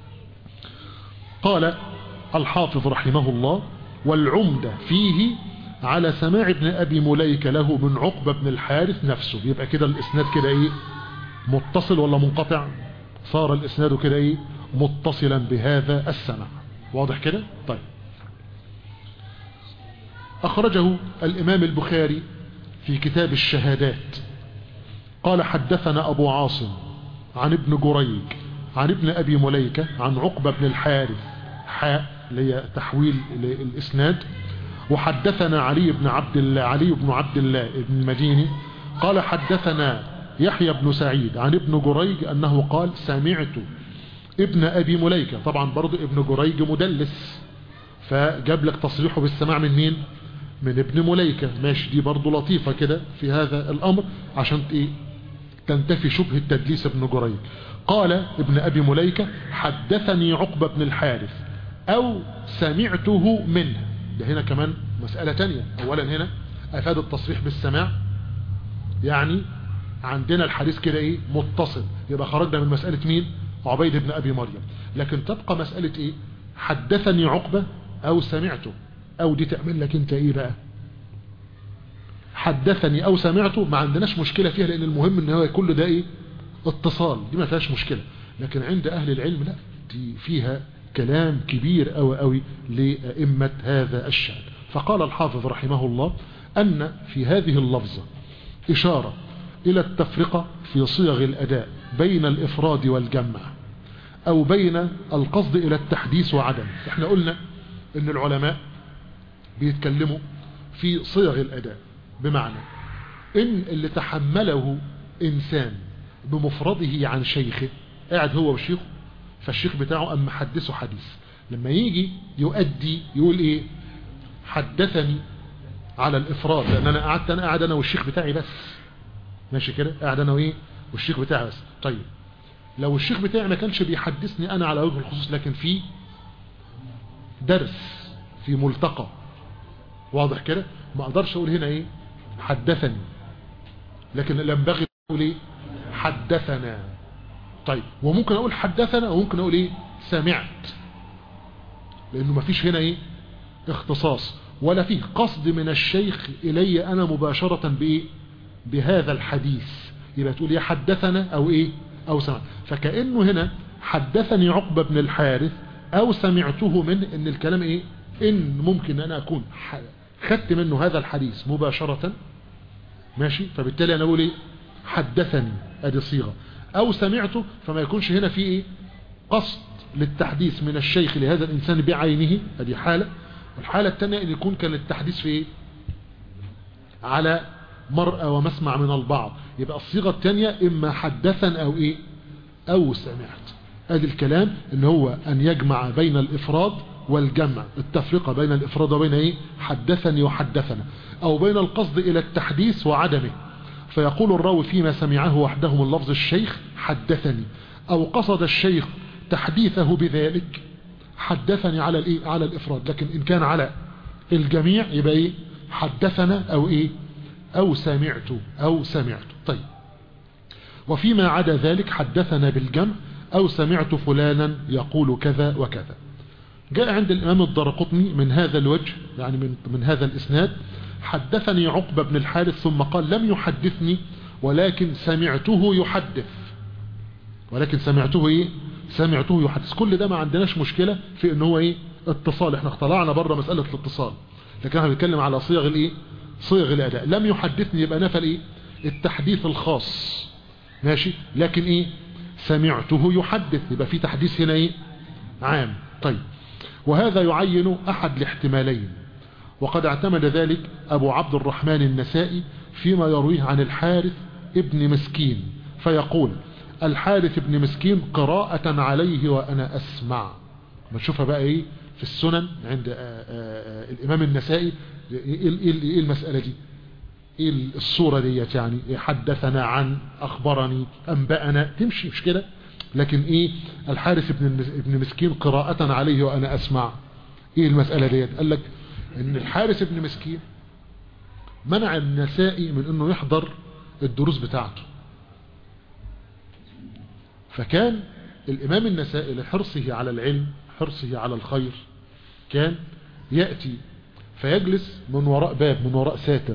قال الحافظ رحمه الله والعمدة فيه على سماع ابن ابي مليكة له من عقبة بن الحارث نفسه يبقى كده الاسناد كده ايه متصل ولا منقطع صار الاسناد كده ايه متصلا بهذا السمع واضح كده طيب اخرجه الامام البخاري في كتاب الشهادات قال حدثنا ابو عاصم عن ابن جريج عن ابن ابي مليكة عن عقبة بن الحارث حاء اللي هي تحويل الاسناد وحدثنا علي بن عبد الله علي بن عبد الله ابن المديني قال حدثنا يحيى بن سعيد عن ابن جريج انه قال سمعت ابن ابي مليكة طبعا برضو ابن جريج مدلس فجاب لك تصريحه بالسماع من مين من ابن مليكة ماشي دي برضو لطيفة كده في هذا الامر عشان ايه تنتفي شبه التدليس ابن جريج قال ابن ابي مليكة حدثني عقبة بن الحارث او سمعته منه ده هنا كمان مسألة تانية اولا هنا افاد التصريح بالسماع يعني عندنا الحديث كده ايه متصل يبقى خرجنا من مسألة مين عبيد بن ابي مريم لكن تبقى مسألة ايه حدثني عقبة او سمعته او دي تعمل لك انت ايه بقى حدثني او سمعته ما عندناش مشكلة فيها لان المهم ان هو كل ده ايه اتصال دي ما فيهاش مشكلة لكن عند اهل العلم لا دي فيها كلام كبير قوي قوي لأئمة هذا الشأن فقال الحافظ رحمه الله أن في هذه اللفظة إشارة إلى التفرقة في صيغ الأداء بين الإفراد والجمع أو بين القصد إلى التحديث وعدم احنا قلنا أن العلماء بيتكلموا في صيغ الأداء بمعنى إن اللي تحمله إنسان بمفرده عن شيخه قاعد هو وشيخه فالشيخ بتاعه أما حدثه حديث لما يجي يؤدي يقول إيه حدثني على الإفراد لأن أنا قعدت أنا قاعد أنا والشيخ بتاعي بس ماشي كده قاعد أنا وإيه والشيخ بتاعي بس طيب لو الشيخ بتاعي ما كانش بيحدثني أنا على وجه الخصوص لكن في درس في ملتقى واضح كده ما اقدرش اقول هنا ايه حدثني لكن ينبغي اقول ايه حدثنا طيب وممكن اقول حدثنا وممكن اقول ايه سمعت لانه ما فيش هنا ايه اختصاص ولا فيه قصد من الشيخ الي انا مباشرة بايه بهذا الحديث يبقى تقول يا حدثنا او ايه او سمعت فكأنه هنا حدثني عقبة بن الحارث او سمعته من ان الكلام ايه ان ممكن انا اكون خدت منه هذا الحديث مباشرة ماشي فبالتالي انا اقول ايه حدثني ادي صيغة او سمعته فما يكونش هنا في ايه قصد للتحديث من الشيخ لهذا الانسان بعينه ادي حالة والحالة الثانية ان يكون كان التحديث في ايه على مرأى ومسمع من البعض يبقى الصيغة الثانية اما حدثا او ايه او سمعت ادي الكلام اللي هو ان يجمع بين الافراد والجمع التفرقة بين الافراد وبين ايه حدثني وحدثنا او بين القصد الى التحديث وعدمه فيقول الراوي فيما سمعه وحده من لفظ الشيخ حدثني او قصد الشيخ تحديثه بذلك حدثني على الايه على الافراد لكن ان كان على الجميع يبقى ايه حدثنا او ايه او سمعت او سمعت طيب وفيما عدا ذلك حدثنا بالجمع او سمعت فلانا يقول كذا وكذا جاء عند الامام الدرقطني من هذا الوجه يعني من, من هذا الاسناد حدثني عقبة بن الحارث ثم قال لم يحدثني ولكن سمعته يحدث ولكن سمعته ايه سمعته يحدث كل ده ما عندناش مشكلة في ان هو ايه اتصال احنا اطلعنا بره مسألة الاتصال لكن احنا بنتكلم على صيغ الايه صيغ الاداء لم يحدثني يبقى نفى الايه التحديث الخاص ماشي لكن ايه سمعته يحدث يبقى في تحديث هنا ايه عام طيب وهذا يعين احد الاحتمالين وقد اعتمد ذلك ابو عبد الرحمن النسائي فيما يرويه عن الحارث ابن مسكين فيقول الحارث ابن مسكين قراءة عليه وانا اسمع بنشوفها بقى ايه في السنن عند آآ آآ الامام النسائي ايه, إيه المسألة دي ايه الصورة ديت يعني حدثنا عن اخبرني انبأنا تمشي مش كده لكن ايه الحارث ابن ابن مسكين قراءة عليه وانا اسمع ايه المسألة ديت قال لك ان الحارث ابن مسكين منع النسائي من انه يحضر الدروس بتاعته فكان الامام النسائي لحرصه على العلم حرصه على الخير كان يأتي فيجلس من وراء باب من وراء ساتر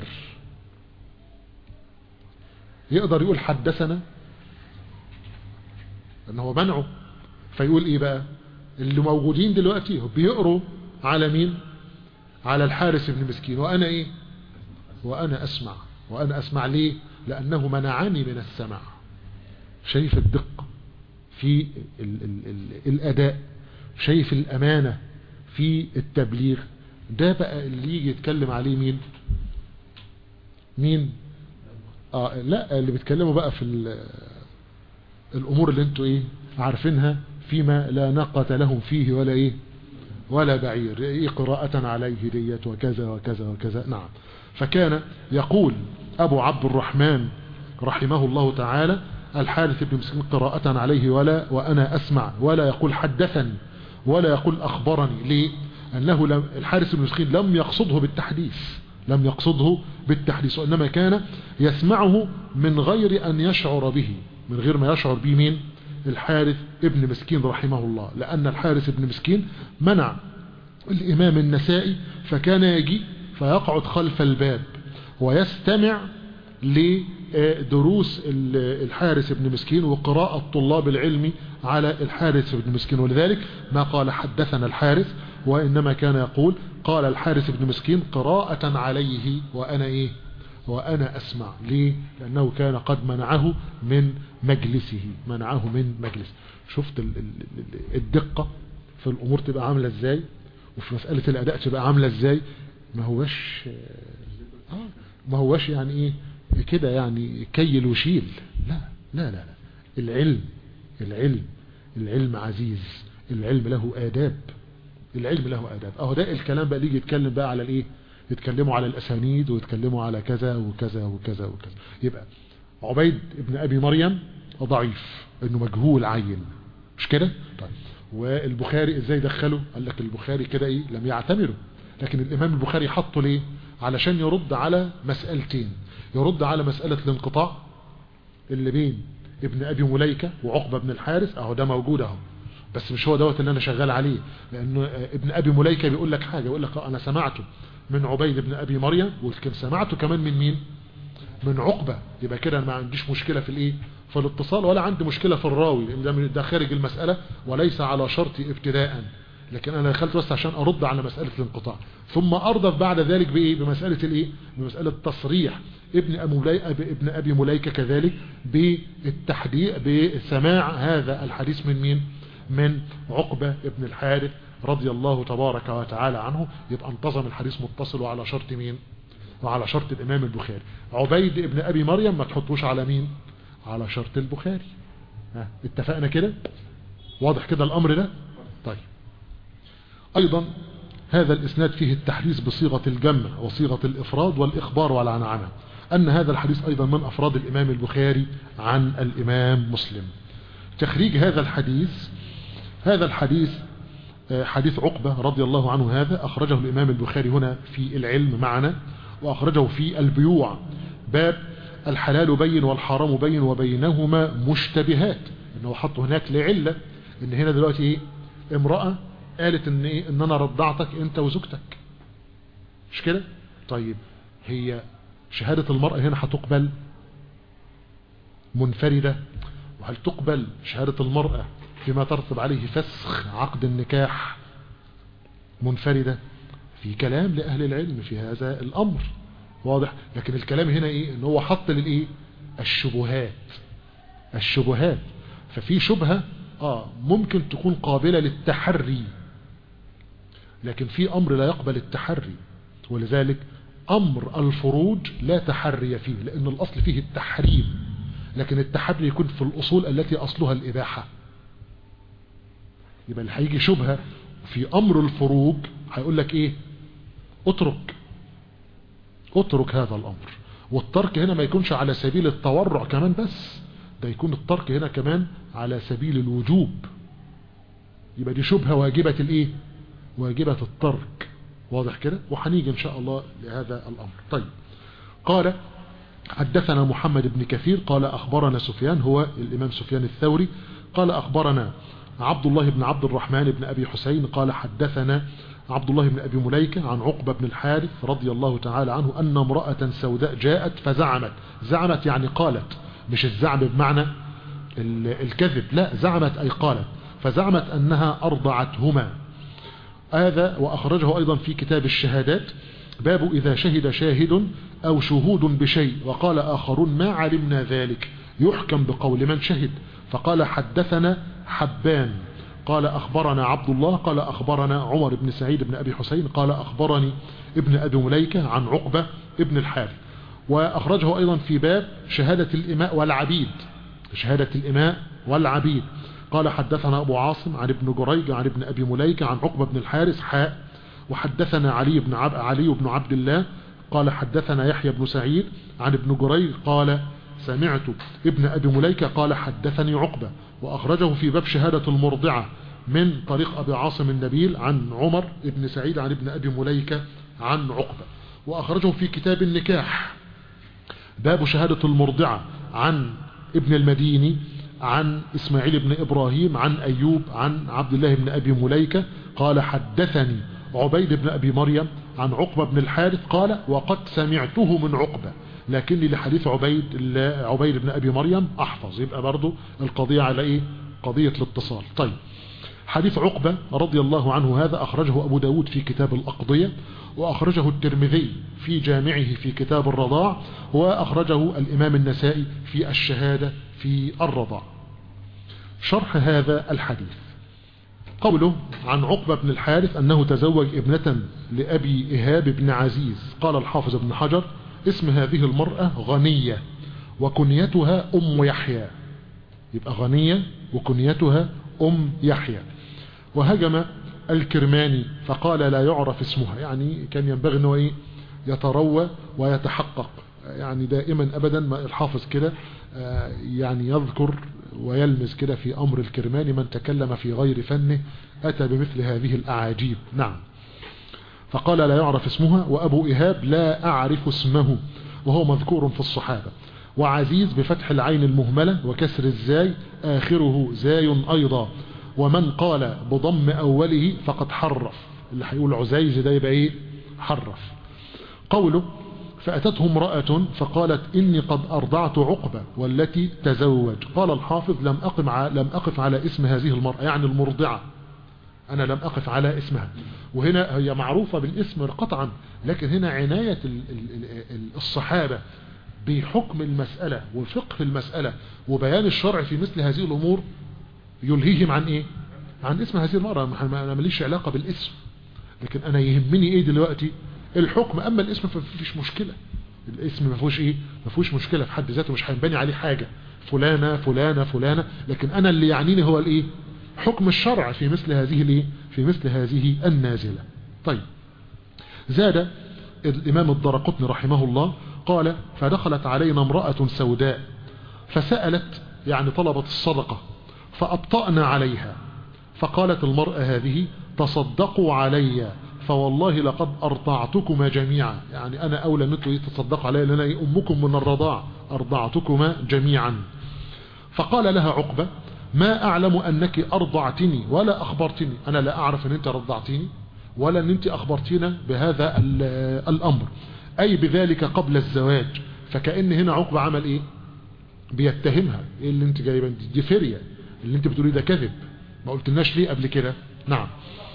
يقدر يقول حدثنا ان هو منعه فيقول ايه بقى اللي موجودين دلوقتي بيقروا على مين على الحارس بن مسكين وانا ايه وانا اسمع وانا اسمع ليه لانه منعني من السمع شايف الدقة في ال ال ال الاداء شايف الامانة في التبليغ ده بقى اللي يجي يتكلم عليه مين مين اه لا اللي بيتكلموا بقى في الامور اللي انتوا ايه عارفينها فيما لا ناقة لهم فيه ولا ايه ولا بعير إيه قراءة عليه ديت وكذا وكذا وكذا نعم فكان يقول أبو عبد الرحمن رحمه الله تعالى الحارث بن مسكين قراءة عليه ولا وأنا أسمع ولا يقول حدثني ولا يقول أخبرني ليه أنه لم الحارث بن مسكين لم يقصده بالتحديث لم يقصده بالتحديث وإنما كان يسمعه من غير أن يشعر به من غير ما يشعر به مين الحارث ابن مسكين رحمه الله لأن الحارث ابن مسكين منع الإمام النسائي فكان يجي فيقعد خلف الباب ويستمع لدروس الحارث ابن مسكين وقراءة طلاب العلم على الحارث ابن مسكين ولذلك ما قال حدثنا الحارث وإنما كان يقول قال الحارث ابن مسكين قراءة عليه وأنا إيه وأنا أسمع ليه لأنه كان قد منعه من مجلسه منعه من مجلس شفت الدقة في الأمور تبقى عاملة إزاي وفي مسألة الأداء تبقى عاملة إزاي ما هوش آه ما هوش يعني إيه كده يعني كيل وشيل لا لا لا, لا. العلم العلم العلم عزيز العلم له آداب العلم له آداب أهو ده الكلام بقى يجي يتكلم بقى على الإيه يتكلموا على الأسانيد ويتكلموا على كذا وكذا وكذا وكذا يبقى عبيد ابن أبي مريم ضعيف انه مجهول عين مش كده طيب والبخاري ازاي دخله قال لك البخاري كده ايه لم يعتمره لكن الامام البخاري حطه ليه علشان يرد على مسألتين يرد على مسألة الانقطاع اللي بين ابن ابي مليكة وعقبة بن الحارث اهو ده موجود اهو بس مش هو دوت اللي انا شغال عليه لانه ابن ابي مليكة بيقول لك حاجة بيقول لك انا سمعته من عبيد بن ابي مريم ولكن سمعته كمان من مين من عقبة يبقى كده ما عنديش مشكلة في الايه في الاتصال ولا عندي مشكلة في الراوي لان ده خارج المسألة وليس على شرطي ابتداء لكن انا دخلت بس عشان ارد على مسألة الانقطاع ثم ارضف بعد ذلك بايه بمسألة الايه بمسألة تصريح ابن ابي مليكة ابن ابي مليكة كذلك بالتحديد بسماع هذا الحديث من مين من عقبة ابن الحارث رضي الله تبارك وتعالى عنه يبقى انتظم الحديث متصل وعلى شرط مين وعلى شرط الامام البخاري عبيد ابن ابي مريم ما تحطوش على مين على شرط البخاري ها اتفقنا كده واضح كده الامر ده طيب ايضا هذا الاسناد فيه التحديث بصيغة الجمع وصيغة الافراد والاخبار والعنعنة ان هذا الحديث ايضا من افراد الامام البخاري عن الامام مسلم تخريج هذا الحديث هذا الحديث حديث عقبة رضي الله عنه هذا أخرجه الإمام البخاري هنا في العلم معنا وأخرجه في البيوع باب الحلال بين والحرام بين وبينهما مشتبهات إنه حط هناك لعلة إن هنا دلوقتي إيه امرأة قالت إن, إيه إن أنا رضعتك أنت وزوجتك مش كده طيب هي شهادة المرأة هنا هتقبل منفردة وهل تقبل شهادة المرأة فيما ترتب عليه فسخ عقد النكاح منفردة في كلام لأهل العلم في هذا الأمر واضح لكن الكلام هنا إيه إن هو حط للإيه الشبهات الشبهات ففي شبهة آه ممكن تكون قابلة للتحري لكن في أمر لا يقبل التحري ولذلك أمر الفروج لا تحري فيه لأن الأصل فيه التحريم لكن التحري يكون في الأصول التي أصلها الإباحة يبقى اللي هيجي شبهة في امر الفروج هيقول لك ايه اترك اترك هذا الامر والترك هنا ما يكونش على سبيل التورع كمان بس ده يكون الترك هنا كمان على سبيل الوجوب يبقى دي شبهة واجبة الايه واجبة الترك واضح كده وهنيجي ان شاء الله لهذا الامر طيب قال حدثنا محمد بن كثير قال اخبرنا سفيان هو الامام سفيان الثوري قال اخبرنا عبد الله بن عبد الرحمن بن أبي حسين قال حدثنا عبد الله بن أبي مليكة عن عقبة بن الحارث رضي الله تعالى عنه أن امرأة سوداء جاءت فزعمت زعمت يعني قالت مش الزعم بمعنى الكذب لا زعمت أي قالت فزعمت أنها أرضعتهما هذا وأخرجه أيضا في كتاب الشهادات باب إذا شهد شاهد أو شهود بشيء وقال آخرون ما علمنا ذلك يحكم بقول من شهد فقال حدثنا حبان قال أخبرنا عبد الله قال أخبرنا عمر بن سعيد بن أبي حسين قال أخبرني ابن أبي مليكة عن عقبة ابن الحارث وأخرجه أيضا في باب شهادة الإماء والعبيد شهادة الإماء والعبيد قال حدثنا أبو عاصم عن ابن جريج عن ابن أبي مليكة عن عقبة بن الحارث حاء وحدثنا علي بن عب علي بن عبد الله قال حدثنا يحيى بن سعيد عن ابن جريج قال سمعت ابن أبي مليكة قال حدثني عقبة وأخرجه في باب شهادة المرضعة من طريق أبي عاصم النبيل عن عمر ابن سعيد عن ابن أبي مليكة عن عقبة وأخرجه في كتاب النكاح باب شهادة المرضعة عن ابن المديني عن إسماعيل بن إبراهيم عن أيوب عن عبد الله بن أبي مليكة قال حدثني عبيد بن أبي مريم عن عقبة بن الحارث قال وقد سمعته من عقبة لكني لحديث عبيد عبيد بن أبي مريم أحفظ يبقى برضو القضية على إيه قضية الاتصال طيب حديث عقبة رضي الله عنه هذا أخرجه أبو داود في كتاب الأقضية وأخرجه الترمذي في جامعه في كتاب الرضاع وأخرجه الإمام النسائي في الشهادة في الرضاع شرح هذا الحديث قوله عن عقبة بن الحارث أنه تزوج ابنة لأبي إهاب بن عزيز قال الحافظ ابن حجر اسم هذه المرأة غنية وكنيتها أم يحيى يبقى غنية وكنيتها أم يحيى وهجم الكرماني فقال لا يعرف اسمها يعني كان ينبغي أنه إيه يتروى ويتحقق يعني دائما أبدا ما الحافظ كده يعني يذكر ويلمس كده في أمر الكرماني من تكلم في غير فنه أتى بمثل هذه الأعاجيب نعم فقال لا يعرف اسمها وأبو إيهاب لا أعرف اسمه وهو مذكور في الصحابة وعزيز بفتح العين المهملة وكسر الزاي آخره زاي أيضا ومن قال بضم أوله فقد حرف اللي هيقول عزيز ده يبقى ايه حرف قوله فأتته امرأة فقالت إني قد أرضعت عقبة والتي تزوج قال الحافظ لم أقم لم أقف على اسم هذه المرأة يعني المرضعة أنا لم أقف على اسمها وهنا هي معروفة بالاسم قطعا لكن هنا عناية الصحابة بحكم المسألة وفقه المسألة وبيان الشرع في مثل هذه الأمور يلهيهم عن إيه عن اسم هذه المرأة أنا ماليش علاقة بالاسم لكن أنا يهمني إيه دلوقتي الحكم أما الاسم فمفيش مشكلة الاسم ما فيهوش إيه ما فيهوش مشكلة في حد ذاته مش هينبني عليه حاجة فلانة فلانة فلانة لكن أنا اللي يعنيني هو الإيه حكم الشرع في مثل هذه الإيه في مثل هذه النازلة طيب زاد الإمام الدرقطني رحمه الله قال فدخلت علينا امرأة سوداء فسألت يعني طلبت الصدقة فأبطأنا عليها فقالت المرأة هذه تصدقوا علي فوالله لقد أرضعتكما جميعا يعني أنا أولى أن تصدقوا علي لأن أمكم من الرضاع أرضعتكما جميعا فقال لها عقبة ما أعلم أنك أرضعتني ولا أخبرتني أنا لا أعرف أن أنت رضعتني ولا أن أنت أخبرتنا بهذا الأمر أي بذلك قبل الزواج فكأن هنا عقبة عمل إيه بيتهمها إيه اللي أنت جايبه دي فرية اللي أنت بتقولي ده كذب ما قلتلناش ليه قبل كده نعم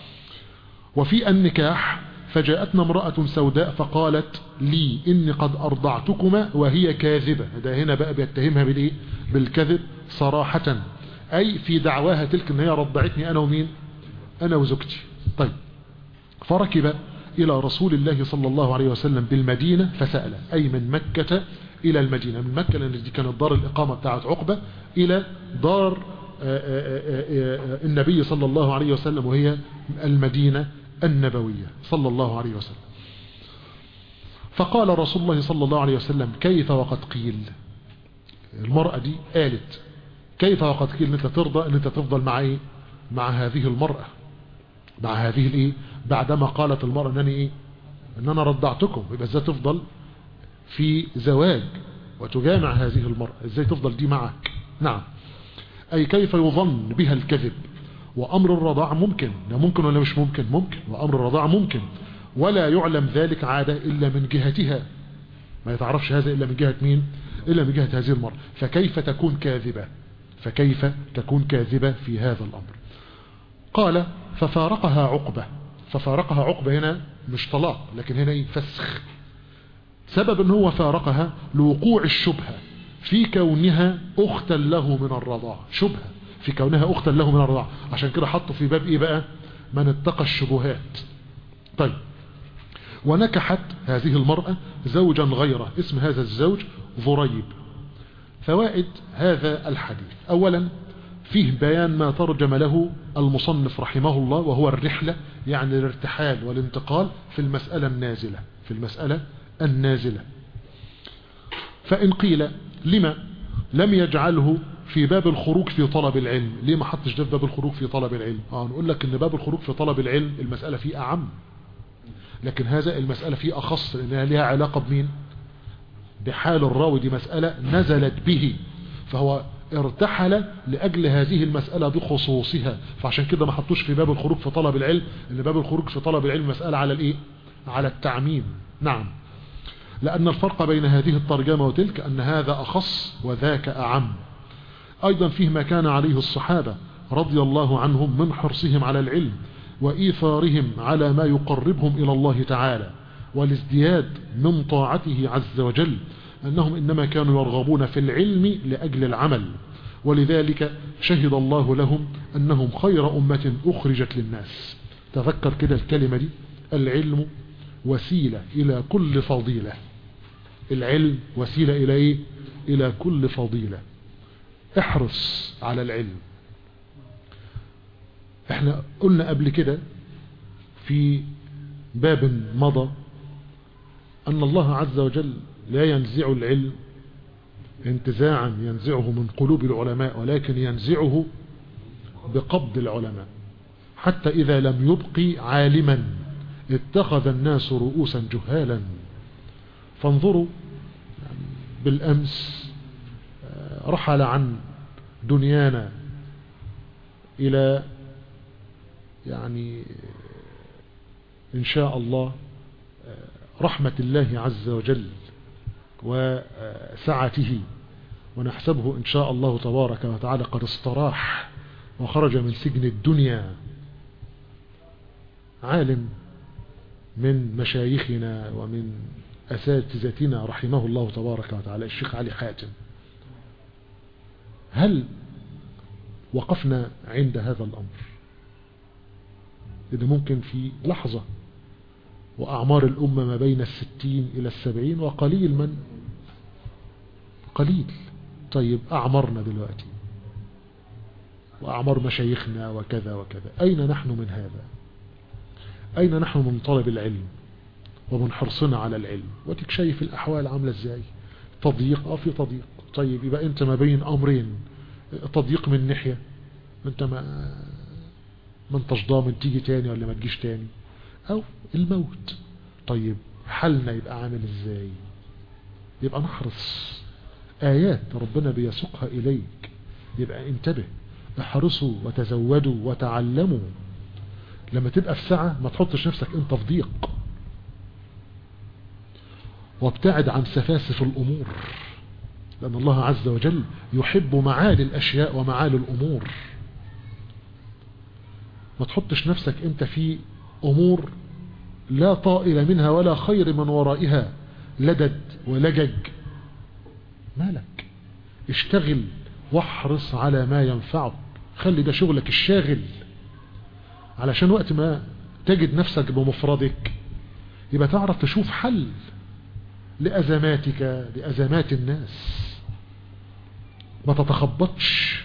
وفي النكاح فجاءتنا امرأة سوداء فقالت لي إني قد أرضعتكما وهي كاذبة ده هنا بقى بيتهمها بالإيه بالكذب صراحة أي في دعواها تلك أن هي رضعتني أنا ومين أنا وزوجتي طيب فركب إلى رسول الله صلى الله عليه وسلم بالمدينة فسأل أي من مكة إلى المدينة من مكة لأن دي كانت دار الإقامة بتاعت عقبة إلى دار النبي صلى الله عليه وسلم وهي المدينة النبوية صلى الله عليه وسلم فقال رسول الله صلى الله عليه وسلم كيف وقد قيل المرأة دي قالت كيف وقد قيل ان انت ترضى ان انت تفضل مع ايه مع هذه المرأة مع هذه الايه بعدما قالت المرأة انني ايه ان انا رضعتكم يبقى ازاي تفضل في زواج وتجامع هذه المرأة ازاي تفضل دي معك نعم اي كيف يظن بها الكذب وامر الرضاع ممكن ده ممكن ولا مش ممكن ممكن وامر الرضاع ممكن ولا يعلم ذلك عادة الا من جهتها ما يتعرفش هذا الا من جهة مين الا من جهة هذه المرأة فكيف تكون كاذبة فكيف تكون كاذبة في هذا الامر قال ففارقها عقبة ففارقها عقبة هنا مش طلاق لكن هنا ايه فسخ سبب ان هو فارقها لوقوع الشبهة في كونها اختا له من الرضاع شبهة في كونها اختا له من الرضاع عشان كده حطوا في باب ايه بقى من اتقى الشبهات طيب ونكحت هذه المرأة زوجا غيره اسم هذا الزوج ضريب فوائد هذا الحديث اولا فيه بيان ما ترجم له المصنف رحمه الله وهو الرحلة يعني الارتحال والانتقال في المسألة النازلة في المسألة النازلة فإن قيل لما لم يجعله في باب الخروج في طلب العلم ليه ما حطش ده في باب الخروج في طلب العلم اه نقول لك ان باب الخروج في طلب العلم المسألة فيه أعم لكن هذا المسألة فيه أخص لأنها لها علاقة بمين بحال الراوي دي مسألة نزلت به فهو ارتحل لأجل هذه المسألة بخصوصها فعشان كده ما حطوش في باب الخروج في طلب العلم ان باب الخروج في طلب العلم مسألة على الايه على التعميم نعم لأن الفرق بين هذه الترجمة وتلك أن هذا أخص وذاك أعم أيضا فيه ما كان عليه الصحابة رضي الله عنهم من حرصهم على العلم وإيثارهم على ما يقربهم إلى الله تعالى والازدياد من طاعته عز وجل أنهم إنما كانوا يرغبون في العلم لأجل العمل ولذلك شهد الله لهم أنهم خير أمة أخرجت للناس تذكر كده الكلمة دي العلم وسيلة إلى كل فضيلة العلم وسيلة إلى إيه؟ إلى كل فضيلة احرص على العلم احنا قلنا قبل كده في باب مضى أن الله عز وجل لا ينزع العلم انتزاعا ينزعه من قلوب العلماء ولكن ينزعه بقبض العلماء حتى إذا لم يبقي عالما اتخذ الناس رؤوسا جهالا فانظروا بالأمس رحل عن دنيانا إلى يعني إن شاء الله رحمة الله عز وجل وسعته ونحسبه إن شاء الله تبارك وتعالى قد استراح وخرج من سجن الدنيا عالم من مشايخنا ومن أساتذتنا رحمه الله تبارك وتعالى الشيخ علي حاتم هل وقفنا عند هذا الأمر إذا ممكن في لحظة وأعمار الأمة ما بين الستين إلى السبعين وقليل من قليل طيب أعمرنا دلوقتي وأعمار مشايخنا وكذا وكذا أين نحن من هذا أين نحن من طلب العلم ومن حرصنا على العلم وتك شايف الأحوال عاملة ازاي تضييق اه في تضييق طيب يبقى انت ما بين امرين تضييق من ناحية انت ما ما انتش ضامن تيجي تاني ولا ما تجيش تاني او الموت طيب حالنا يبقى عامل ازاي يبقى نحرص ايات ربنا بيسوقها اليك يبقى انتبه احرصوا وتزودوا وتعلموا لما تبقى في ساعة ما تحطش نفسك انت في ضيق وابتعد عن سفاسف الامور لان الله عز وجل يحب معالي الاشياء ومعالي الامور ما تحطش نفسك انت في امور لا طائل منها ولا خير من ورائها لدد ولجج مالك اشتغل واحرص على ما ينفعك خلي ده شغلك الشاغل علشان وقت ما تجد نفسك بمفردك يبقى تعرف تشوف حل لأزماتك لأزمات الناس ما تتخبطش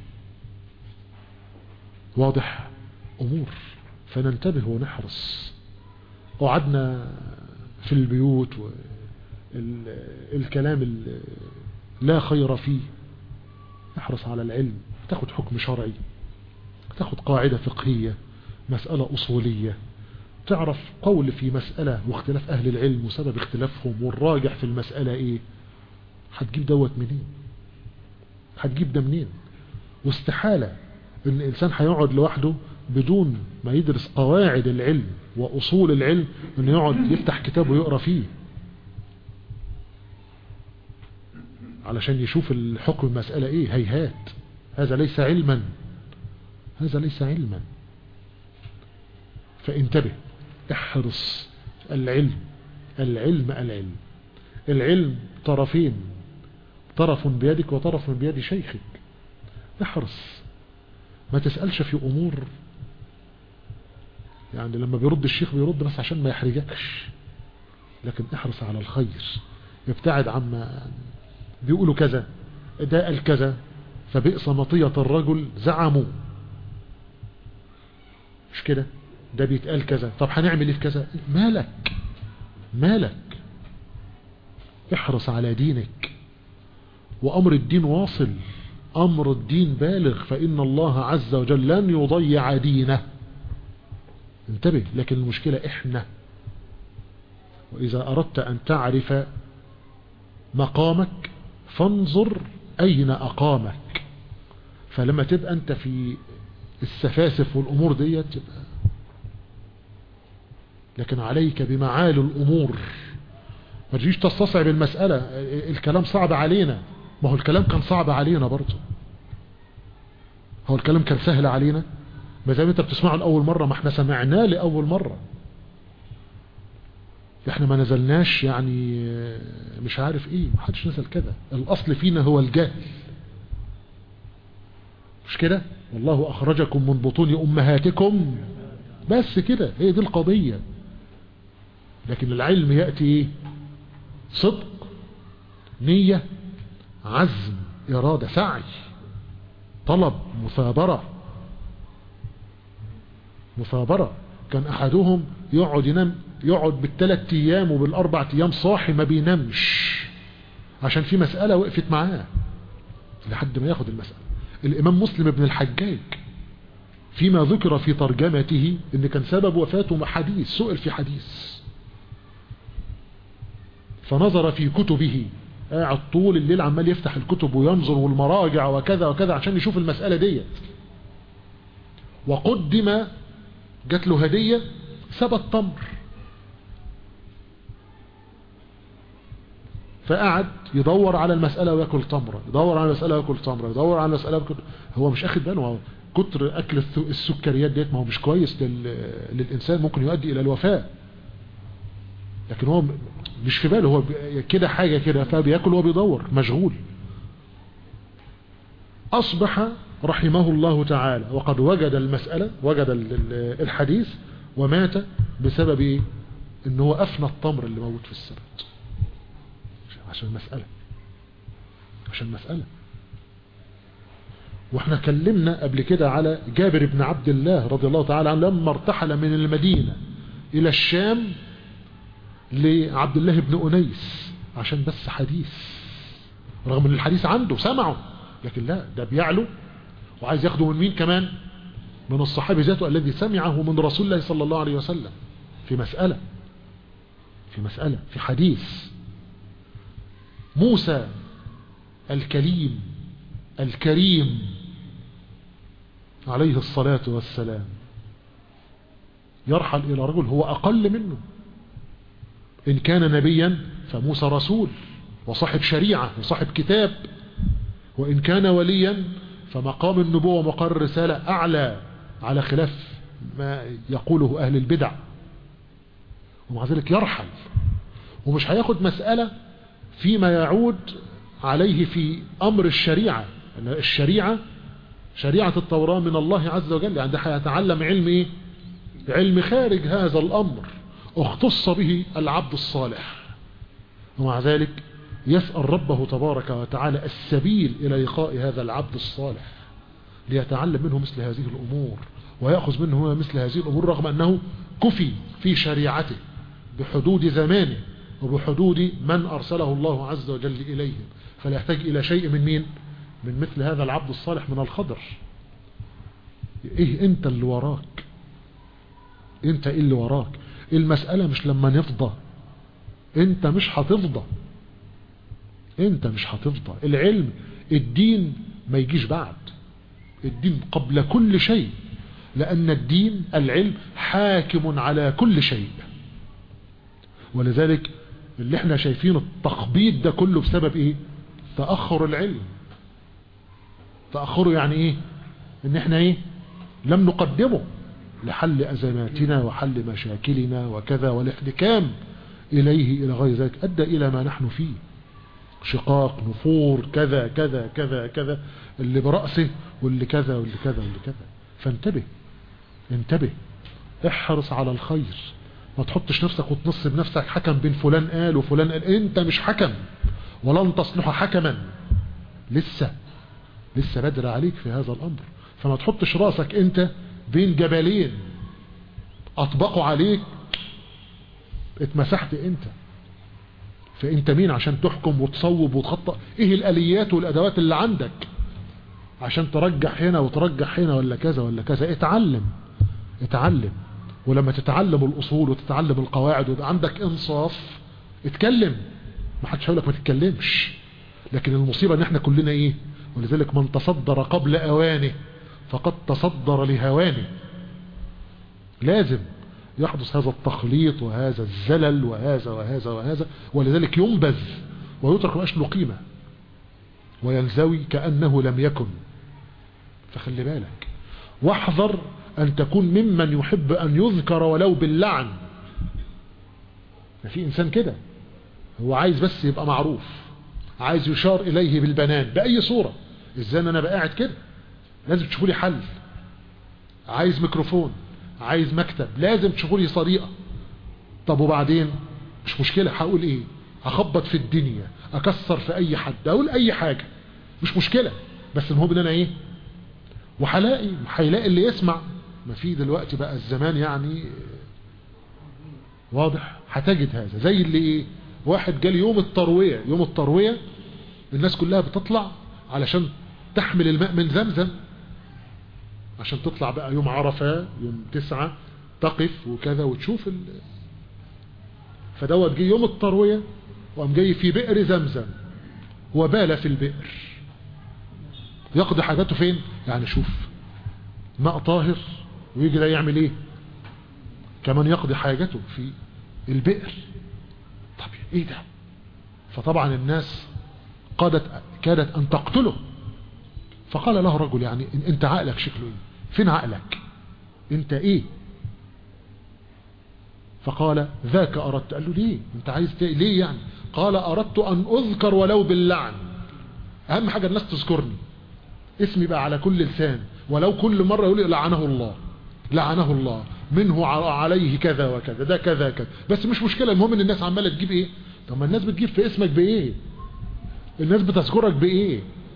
واضح أمور فننتبه ونحرص قعدنا في البيوت والكلام لا خير فيه احرص على العلم تاخد حكم شرعي تاخد قاعدة فقهية مسألة أصولية تعرف قول في مسألة واختلاف أهل العلم وسبب اختلافهم والراجح في المسألة ايه هتجيب دوت منين هتجيب ده منين واستحالة ان الانسان هيقعد لوحده بدون ما يدرس قواعد العلم واصول العلم انه يقعد يفتح كتاب ويقرأ فيه علشان يشوف الحكم المسألة ايه هيهات هذا ليس علما هذا ليس علما فانتبه احرص العلم العلم العلم العلم طرفين طرف بيدك وطرف بيد شيخك احرص ما تسألش في امور يعني لما بيرد الشيخ بيرد بس عشان ما يحرجكش لكن احرص على الخير ابتعد عما بيقولوا كذا ده قال كذا فبئس مطية الرجل زعموا مش كده ده بيتقال كذا طب هنعمل ايه في كذا مالك مالك احرص على دينك وامر الدين واصل امر الدين بالغ فان الله عز وجل لن يضيع دينه انتبه لكن المشكلة احنا واذا اردت ان تعرف مقامك فانظر اين اقامك فلما تبقى انت في السفاسف والامور ديت تبقى لكن عليك بمعالي الامور ما تجيش تستصعب المسألة الكلام صعب علينا ما هو الكلام كان صعب علينا برضه هو الكلام كان سهل علينا ما زي ما انت بتسمعه لأول مرة ما احنا سمعناه لأول مرة احنا ما نزلناش يعني مش عارف ايه ما حدش نزل كده الاصل فينا هو الجهل مش كده والله اخرجكم من بطون امهاتكم بس كده هي دي القضية لكن العلم يأتي ايه صدق نية عزم ارادة سعي طلب مثابرة مثابرة كان احدهم يقعد ينام يقعد بالثلاث ايام وبالاربع ايام صاحي ما بينامش عشان في مسألة وقفت معاه لحد ما ياخد المسألة الامام مسلم ابن الحجاج فيما ذكر في ترجمته ان كان سبب وفاته حديث سئل في حديث فنظر في كتبه قاعد طول الليل عمال يفتح الكتب وينظر والمراجع وكذا وكذا عشان يشوف المسألة ديت وقدم جات له هدية سبت تمر فقعد يدور على المسألة ويأكل تمرة يدور على المسألة ويأكل تمرة يدور على المسألة ويأكل هو مش اخد باله هو كتر أكل السكريات ديت ما هو مش كويس للإنسان ممكن يؤدي إلى الوفاة لكن هو مش في باله هو كده حاجة كده فبيأكل وهو بيدور مشغول أصبح رحمه الله تعالى وقد وجد المسألة وجد الحديث ومات بسبب ايه ان هو افنى التمر اللي موجود في السبت عشان المسألة عشان المسألة واحنا كلمنا قبل كده على جابر بن عبد الله رضي الله تعالى عنه لما ارتحل من المدينة الى الشام لعبد الله بن أنيس عشان بس حديث رغم ان الحديث عنده سمعه لكن لا ده بيعلو وعايز ياخده من مين كمان من الصحابي ذاته الذي سمعه من رسول الله صلى الله عليه وسلم في مسألة في مسألة في حديث موسى الكليم الكريم عليه الصلاة والسلام يرحل إلى رجل هو أقل منه إن كان نبيا فموسى رسول وصاحب شريعة وصاحب كتاب وإن كان وليا فمقام النبوة ومقام الرسالة أعلى على خلاف ما يقوله أهل البدع ومع ذلك يرحل ومش هياخد مسألة فيما يعود عليه في أمر الشريعة أن الشريعة شريعة التوراة من الله عز وجل يعني ده هيتعلم علم إيه علم خارج هذا الأمر اختص به العبد الصالح ومع ذلك يسأل ربه تبارك وتعالى السبيل إلى لقاء هذا العبد الصالح ليتعلم منه مثل هذه الأمور ويأخذ منه مثل هذه الأمور رغم أنه كفي في شريعته بحدود زمانه وبحدود من أرسله الله عز وجل إليه فلا يحتاج إلى شيء من مين من مثل هذا العبد الصالح من الخضر إيه أنت اللي وراك أنت إيه اللي وراك المسألة مش لما نفضى أنت مش هتفضى أنت مش هتفضى العلم الدين ما يجيش بعد الدين قبل كل شيء لأن الدين العلم حاكم على كل شيء ولذلك اللي احنا شايفين التخبيط ده كله بسبب ايه تأخر العلم تأخره يعني ايه ان احنا ايه لم نقدمه لحل ازماتنا وحل مشاكلنا وكذا والاحتكام اليه الى غير ذلك ادى الى ما نحن فيه شقاق نفور كذا كذا كذا كذا اللي برأسه واللي كذا واللي كذا واللي كذا فانتبه انتبه احرص على الخير ما تحطش نفسك وتنصب نفسك حكم بين فلان قال وفلان قال انت مش حكم ولن تصلح حكما لسه لسه بدر عليك في هذا الامر فما تحطش راسك انت بين جبلين اطبقوا عليك اتمسحت انت فانت مين عشان تحكم وتصوب وتخطأ ايه الاليات والادوات اللي عندك عشان ترجح هنا وترجح هنا ولا كذا ولا كذا اتعلم اتعلم ولما تتعلم الاصول وتتعلم القواعد ويبقى عندك انصاف اتكلم ما حدش هيقول لك ما تتكلمش لكن المصيبه ان احنا كلنا ايه ولذلك من تصدر قبل اوانه فقد تصدر لهوانه لازم يحدث هذا التخليط وهذا الزلل وهذا وهذا وهذا ولذلك ينبذ ويترك ماش له قيمة وينزوي كأنه لم يكن فخلي بالك واحذر أن تكون ممن يحب أن يذكر ولو باللعن في إنسان كده هو عايز بس يبقى معروف عايز يشار إليه بالبنان بأي صورة إزاي أنا بقى قاعد كده لازم تشوفوا لي حل عايز ميكروفون عايز مكتب لازم تشوفوا لي طريقة طب وبعدين مش مشكلة هقول ايه هخبط في الدنيا اكسر في اي حد اقول اي حاجة مش مشكلة بس المهم ان انا ايه وهلاقي هيلاقي اللي يسمع ما في دلوقتي بقى الزمان يعني واضح هتجد هذا زي اللي ايه واحد جالي يوم التروية يوم التروية الناس كلها بتطلع علشان تحمل الماء من زمزم عشان تطلع بقى يوم عرفة يوم تسعة تقف وكذا وتشوف ال... فدوت جه يوم التروية وقام جاي في بئر زمزم وبال في البئر يقضي حاجاته فين يعني شوف ماء طاهر ويجي ده يعمل ايه كمان يقضي حاجته في البئر طب ايه ده فطبعا الناس قادت كادت ان تقتله فقال له رجل يعني انت عقلك شكله ايه فين عقلك انت ايه فقال ذاك اردت قال له ليه انت عايز ليه يعني قال اردت ان اذكر ولو باللعن اهم حاجة الناس تذكرني اسمي بقى على كل لسان ولو كل مرة يقول لعنه الله لعنه الله منه عليه كذا وكذا ده كذا كذا بس مش مشكلة المهم ان الناس عمالة تجيب ايه طب ما الناس بتجيب في اسمك بايه الناس بتذكرك بايه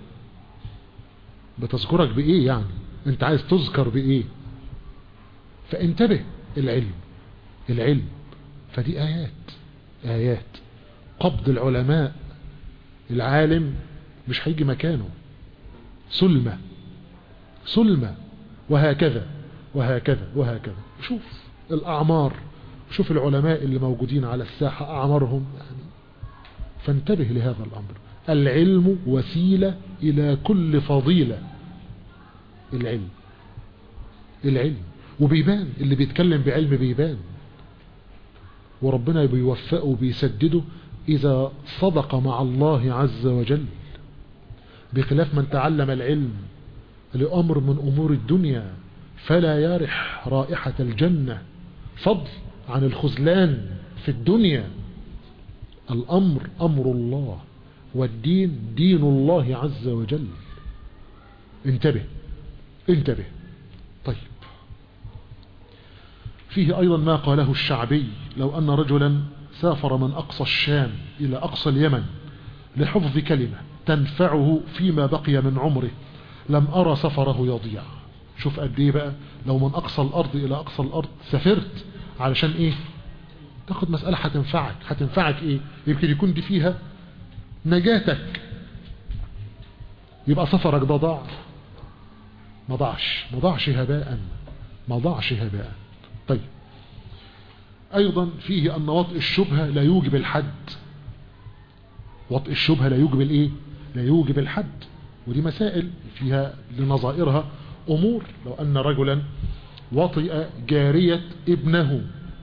بتذكرك بايه يعني انت عايز تذكر بايه فانتبه العلم العلم فدي ايات ايات قبض العلماء العالم مش هيجي مكانه سلمة سلمة وهكذا وهكذا وهكذا شوف الأعمار شوف العلماء اللي موجودين على الساحة أعمارهم يعني فانتبه لهذا الأمر العلم وسيلة إلى كل فضيلة العلم العلم وبيبان اللي بيتكلم بعلم بيبان وربنا بيوفقه وبيسدده إذا صدق مع الله عز وجل بخلاف من تعلم العلم لأمر من أمور الدنيا فلا يرح رائحة الجنة فضل عن الخزلان في الدنيا الأمر أمر الله والدين دين الله عز وجل انتبه انتبه طيب فيه أيضا ما قاله الشعبي لو أن رجلا سافر من أقصى الشام إلى أقصى اليمن لحفظ كلمة تنفعه فيما بقي من عمره لم أرى سفره يضيع شوف قد ايه بقى لو من أقصى الأرض إلى أقصى الأرض سافرت علشان إيه تاخد مسألة هتنفعك هتنفعك إيه يمكن يكون دي فيها نجاتك يبقى سفرك ده ضاع ما ضاعش ما ضاعش هباء ما ضاعش هباء طيب أيضا فيه أن وطء الشبهة لا يوجب الحد وطء الشبهة لا يوجب الإيه لا يوجب الحد ودي مسائل فيها لنظائرها أمور لو أن رجلا وطئ جارية ابنه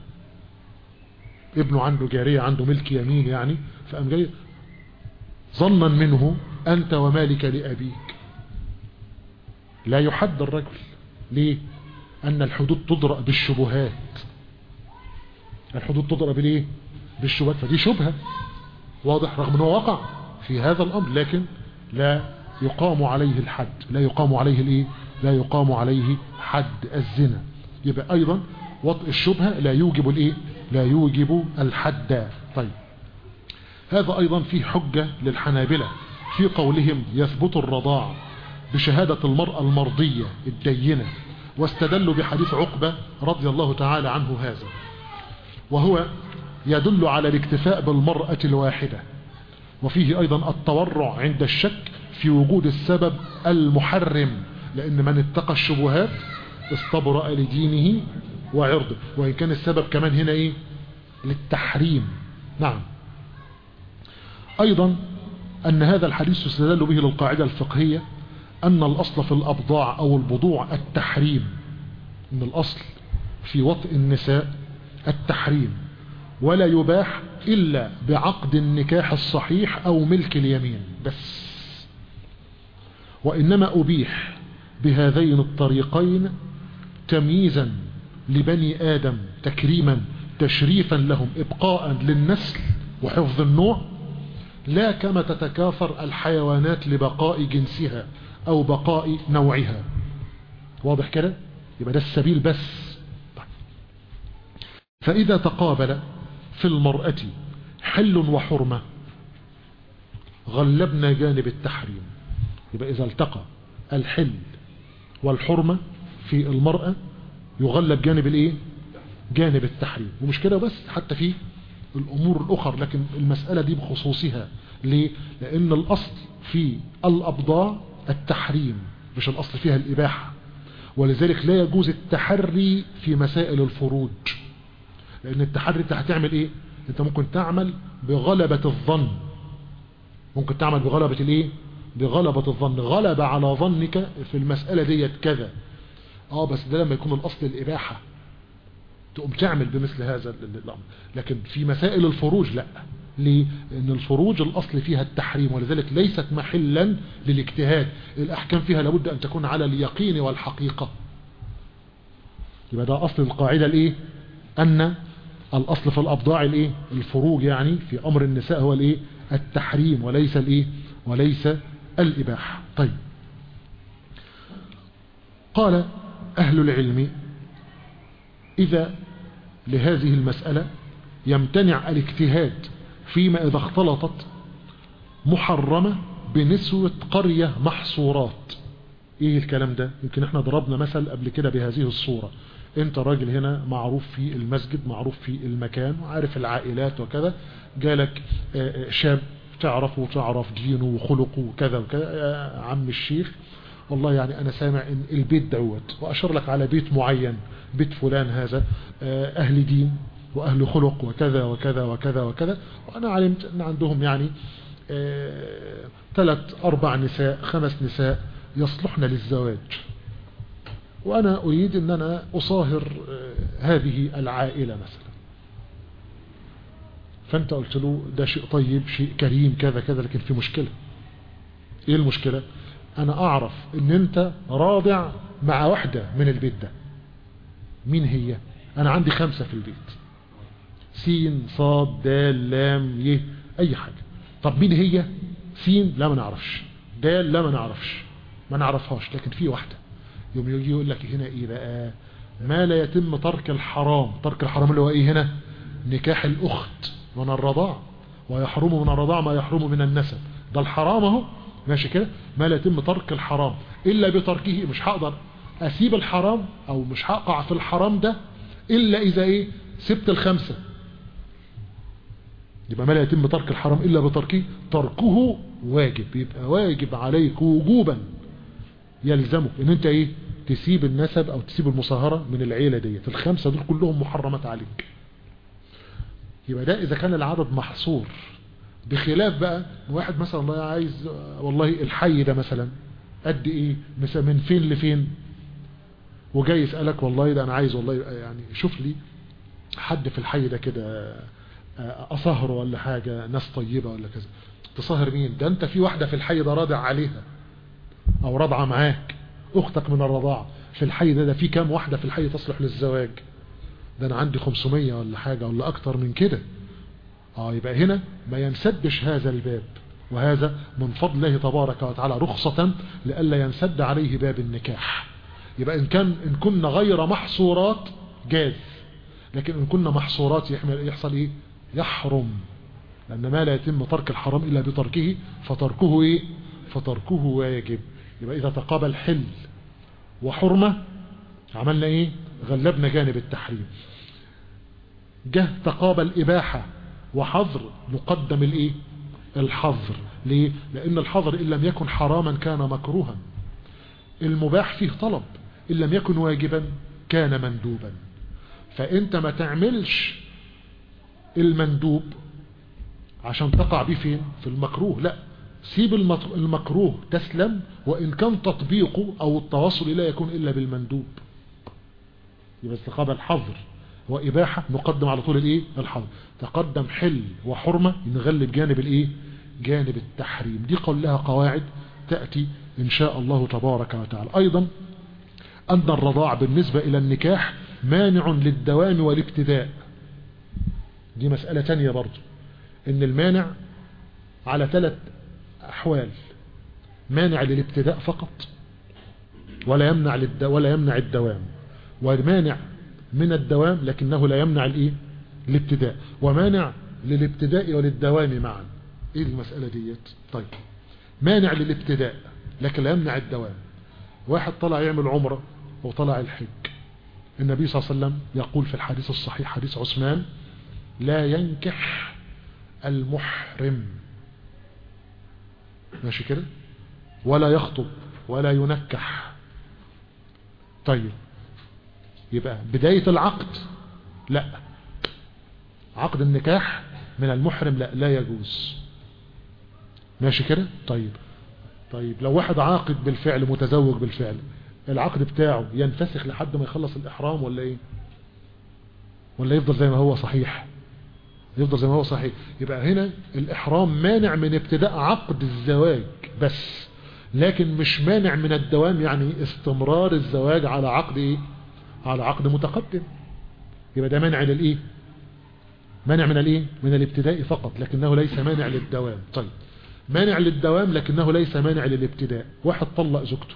ابنه عنده جارية عنده ملك يمين يعني فأم جاي ظنا منه أنت ومالك لأبيك لا يحد الرجل ليه أن الحدود تضرأ بالشبهات الحدود تضرب بالايه بالشبهات فدي شبهة واضح رغم انه وقع في هذا الامر لكن لا يقام عليه الحد لا يقام عليه الايه لا يقام عليه حد الزنا يبقى ايضا وطء الشبهة لا يوجب الايه لا يوجب الحد طيب هذا ايضا فيه حجة للحنابلة في قولهم يثبت الرضاع بشهادة المرأة المرضية الدينة واستدلوا بحديث عقبة رضي الله تعالى عنه هذا وهو يدل على الاكتفاء بالمرأة الواحدة وفيه أيضا التورع عند الشك في وجود السبب المحرم لأن من اتقى الشبهات استبرأ لدينه وعرضه وإن كان السبب كمان هنا إيه للتحريم نعم أيضا أن هذا الحديث يستدل به للقاعدة الفقهية أن الأصل في الأبضاع أو البضوع التحريم أن الأصل في وطئ النساء التحريم ولا يباح إلا بعقد النكاح الصحيح أو ملك اليمين بس وإنما أبيح بهذين الطريقين تمييزا لبني آدم تكريما تشريفا لهم إبقاء للنسل وحفظ النوع لا كما تتكاثر الحيوانات لبقاء جنسها أو بقاء نوعها واضح كده يبقى ده السبيل بس فإذا تقابل في المرأة حل وحرمة غلبنا جانب التحريم يبقى إذا التقى الحل والحرمة في المرأة يغلب جانب الايه جانب التحريم ومش كده بس حتى في الأمور الأخرى لكن المسألة دي بخصوصها ليه لأن الأصل في الأبضاع التحريم مش الأصل فيها الإباحة ولذلك لا يجوز التحري في مسائل الفروج لان التحري انت هتعمل ايه انت ممكن تعمل بغلبة الظن ممكن تعمل بغلبة الايه بغلبة الظن غلب على ظنك في المسألة ديت كذا اه بس ده لما يكون الاصل الاباحة تقوم تعمل بمثل هذا الامر لكن في مسائل الفروج لا ليه لان الفروج الاصل فيها التحريم ولذلك ليست محلا للاجتهاد الاحكام فيها لابد ان تكون على اليقين والحقيقة يبقى ده اصل القاعدة الايه ان الاصل في الابضاع الايه الفروج يعني في امر النساء هو الايه التحريم وليس الايه وليس الاباحة طيب قال اهل العلم اذا لهذه المسألة يمتنع الاجتهاد فيما اذا اختلطت محرمة بنسوة قرية محصورات ايه الكلام ده يمكن احنا ضربنا مثل قبل كده بهذه الصورة انت راجل هنا معروف في المسجد معروف في المكان وعارف العائلات وكذا جالك شاب تعرفه وتعرف دينه وخلقه وكذا وكذا يا عم الشيخ والله يعني انا سامع ان البيت دوت واشر لك على بيت معين بيت فلان هذا اهل دين واهل خلق وكذا وكذا وكذا وكذا وانا علمت ان عندهم يعني ثلاث اربع نساء خمس نساء يصلحن للزواج وانا اريد ان انا اصاهر هذه العائلة مثلا فانت قلت له ده شيء طيب شيء كريم كذا كذا لكن في مشكلة ايه المشكلة انا اعرف ان انت راضع مع واحدة من البيت ده مين هي انا عندي خمسة في البيت سين صاد دال لام يه اي حاجة طب مين هي سين لا ما نعرفش دال لا ما نعرفش ما نعرفهاش لكن في واحدة يوم يجي يقول لك هنا ايه بقى ما لا يتم ترك الحرام ترك الحرام اللي هو ايه هنا نكاح الاخت من الرضاع ويحرم من الرضاع ما يحرم من النسب ده الحرام اهو ماشي كده ما لا يتم ترك الحرام الا بتركه مش هقدر اسيب الحرام او مش هقع في الحرام ده الا اذا ايه سبت الخمسة يبقى ما لا يتم ترك الحرام الا بتركه تركه واجب يبقى واجب عليك وجوبا يلزمك ان انت ايه تسيب النسب او تسيب المصاهرة من العيلة ديت الخمسة دول كلهم محرمات عليك يبقى ده اذا كان العدد محصور بخلاف بقى واحد مثلا الله عايز والله الحي ده مثلا قد ايه مثلا من فين لفين وجاي يسألك والله ده انا عايز والله يعني شوف لي حد في الحي ده كده اصهره ولا حاجة ناس طيبة ولا كذا تصهر مين ده انت في واحدة في الحي ده راضع عليها او رضعة معاك اختك من الرضاعة في الحي ده ده في كام واحدة في الحي تصلح للزواج ده انا عندي 500 ولا حاجة ولا اكتر من كده اه يبقى هنا ما ينسدش هذا الباب وهذا من فضل الله تبارك وتعالى رخصة لألا ينسد عليه باب النكاح يبقى إن, كان إن كنا غير محصورات جاز لكن إن كنا محصورات يحصل إيه يحرم لأن ما لا يتم ترك الحرام إلا بتركه فتركه إيه فتركه واجب يبقى إذا تقابل حل وحرمة عملنا إيه غلبنا جانب التحريم جه تقابل إباحة وحظر نقدم الايه الحظر ليه لان الحظر ان لم يكن حراما كان مكروها المباح فيه طلب ان لم يكن واجبا كان مندوبا فانت ما تعملش المندوب عشان تقع به فين في المكروه لا سيب المكروه تسلم وان كان تطبيقه او التواصل لا يكون الا بالمندوب يبقى استقابل حظر وإباحة نقدم على طول الايه الحظر تقدم حل وحرمة نغلب جانب الايه جانب التحريم دي قول لها قواعد تأتي ان شاء الله تبارك وتعالى ايضا ان الرضاع بالنسبة الى النكاح مانع للدوام والابتداء دي مسألة تانية برضو ان المانع على ثلاث احوال مانع للابتداء فقط ولا يمنع للد... ولا يمنع الدوام ومانع من الدوام لكنه لا يمنع الايه الابتداء ومانع للابتداء وللدوام معا ايه المسألة ديت طيب مانع للابتداء لكن لا يمنع الدوام واحد طلع يعمل عمره وطلع الحج النبي صلى الله عليه وسلم يقول في الحديث الصحيح حديث عثمان لا ينكح المحرم ماشي كده ولا يخطب ولا ينكح طيب يبقى بداية العقد لا عقد النكاح من المحرم لا لا يجوز ماشي كده طيب طيب لو واحد عاقد بالفعل متزوج بالفعل العقد بتاعه ينفسخ لحد ما يخلص الإحرام ولا ايه ولا يفضل زي ما هو صحيح يفضل زي ما هو صحيح يبقى هنا الإحرام مانع من ابتداء عقد الزواج بس لكن مش مانع من الدوام يعني استمرار الزواج على عقد ايه على عقد متقدم يبقى ده مانع للايه مانع من الايه من الابتداء فقط لكنه ليس مانع للدوام طيب مانع للدوام لكنه ليس مانع للابتداء واحد طلق زوجته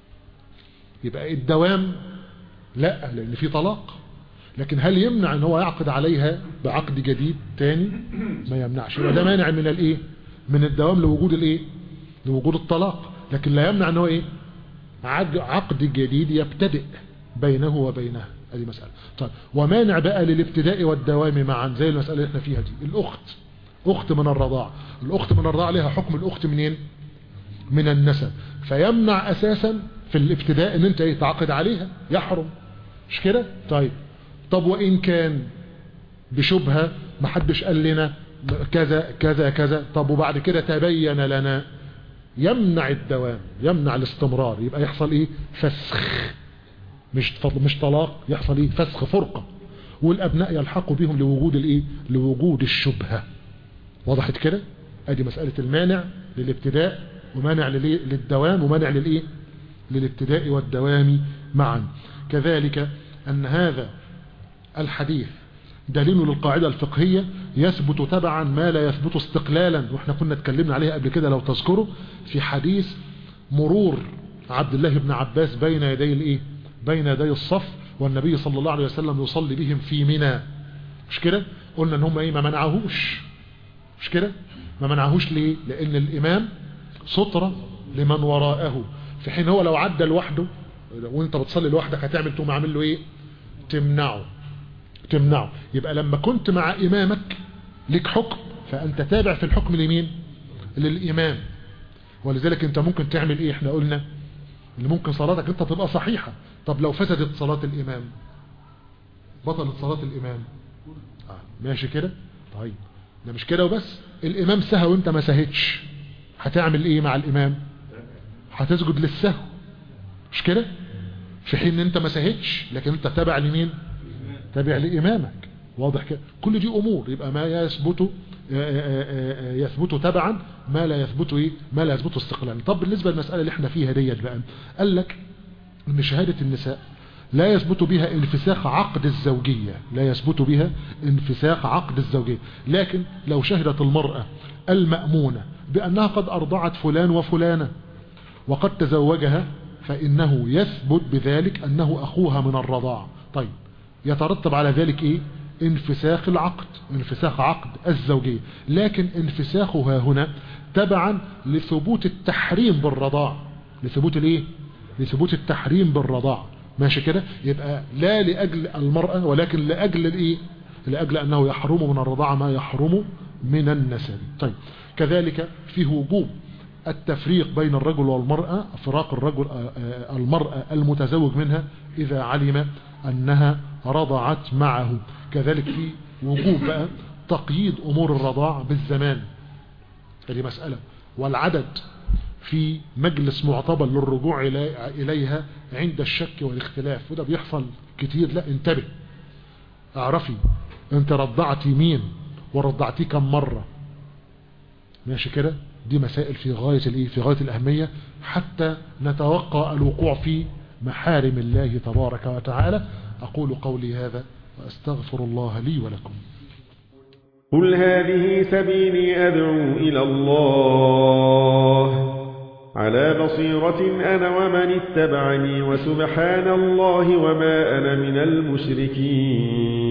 يبقى الدوام لا لان في طلاق لكن هل يمنع ان هو يعقد عليها بعقد جديد تاني ما يمنعش يبقى ده مانع من الايه من الدوام لوجود الايه لوجود الطلاق لكن لا يمنع ان هو ايه عقد جديد يبتدئ بينه وبينها هذه مسألة طيب ومانع بقى للابتداء والدوام معا زي المسألة اللي احنا فيها دي الأخت أخت من الرضاع الأخت من الرضاع لها حكم الأخت منين من النسب فيمنع أساسا في الابتداء ان انت ايه تعقد عليها يحرم مش كده طيب طب وإن كان بشبهة محدش قال لنا كذا كذا كذا طب وبعد كده تبين لنا يمنع الدوام يمنع الاستمرار يبقى يحصل ايه فسخ مش مش طلاق يحصل ايه فسخ فرقة والابناء يلحقوا بهم لوجود الايه لوجود الشبهة وضحت كده ادي مسألة المانع للابتداء ومانع للدوام ومانع للايه للابتداء والدوام معا كذلك ان هذا الحديث دليل للقاعدة الفقهية يثبت تبعا ما لا يثبت استقلالا واحنا كنا اتكلمنا عليها قبل كده لو تذكروا في حديث مرور عبد الله بن عباس بين يدي الايه بين يدي الصف والنبي صلى الله عليه وسلم يصلي بهم في منى مش كده قلنا ان هم ايه ما منعهوش مش كده ما منعهوش ليه لان الامام سترة لمن وراءه في حين هو لو عدى لوحده وانت بتصلي لوحدك هتعمل تقوم عامل له ايه تمنعه تمنعه يبقى لما كنت مع امامك لك حكم فانت تابع في الحكم لمين للامام ولذلك انت ممكن تعمل ايه احنا قلنا ان ممكن صلاتك انت تبقى صحيحة طب لو فسدت صلاة الامام بطلت صلاة الامام آه. ماشي كده طيب ده مش كده وبس الامام سهى وانت ما سهتش هتعمل ايه مع الامام هتسجد للسهو مش كده في حين ان انت ما سهتش لكن انت تابع لمين تابع لامامك واضح كده كل دي امور يبقى ما يثبت يثبت تبعا ما لا يثبت ايه ما لا يثبت استقلالا طب بالنسبه للمساله اللي احنا فيها ديت بقى قال لك ان شهاده النساء لا يثبت بها انفساخ عقد الزوجية لا يثبت بها انفساخ عقد الزوجية لكن لو شهدت المرأة المأمونة بأنها قد أرضعت فلان وفلانة وقد تزوجها فإنه يثبت بذلك أنه أخوها من الرضاع طيب يترتب على ذلك إيه انفساخ العقد انفساخ عقد الزوجية لكن انفساخها هنا تبعا لثبوت التحريم بالرضاع لثبوت الايه لثبوت التحريم بالرضاع ماشي كده يبقى لا لأجل المرأة ولكن لأجل الايه لأجل أنه يحرم من الرضاعة ما يحرم من النسب طيب كذلك فيه وجوب التفريق بين الرجل والمرأة فراق الرجل المرأة المتزوج منها إذا علم أنها رضعت معه كذلك في وجوب بقى تقييد أمور الرضاع بالزمان هذه مسألة والعدد في مجلس معتبر للرجوع إليها عند الشك والاختلاف وده بيحصل كتير لا انتبه اعرفي انت رضعتي مين ورضعتي كم مرة ماشي كده دي مسائل في غاية الايه في غاية الأهمية حتى نتوقع الوقوع في محارم الله تبارك وتعالى أقول قولي هذا وأستغفر الله لي ولكم قل هذه سبيلي أدعو إلى الله على بصيرة أنا ومن اتبعني وسبحان الله وما أنا من المشركين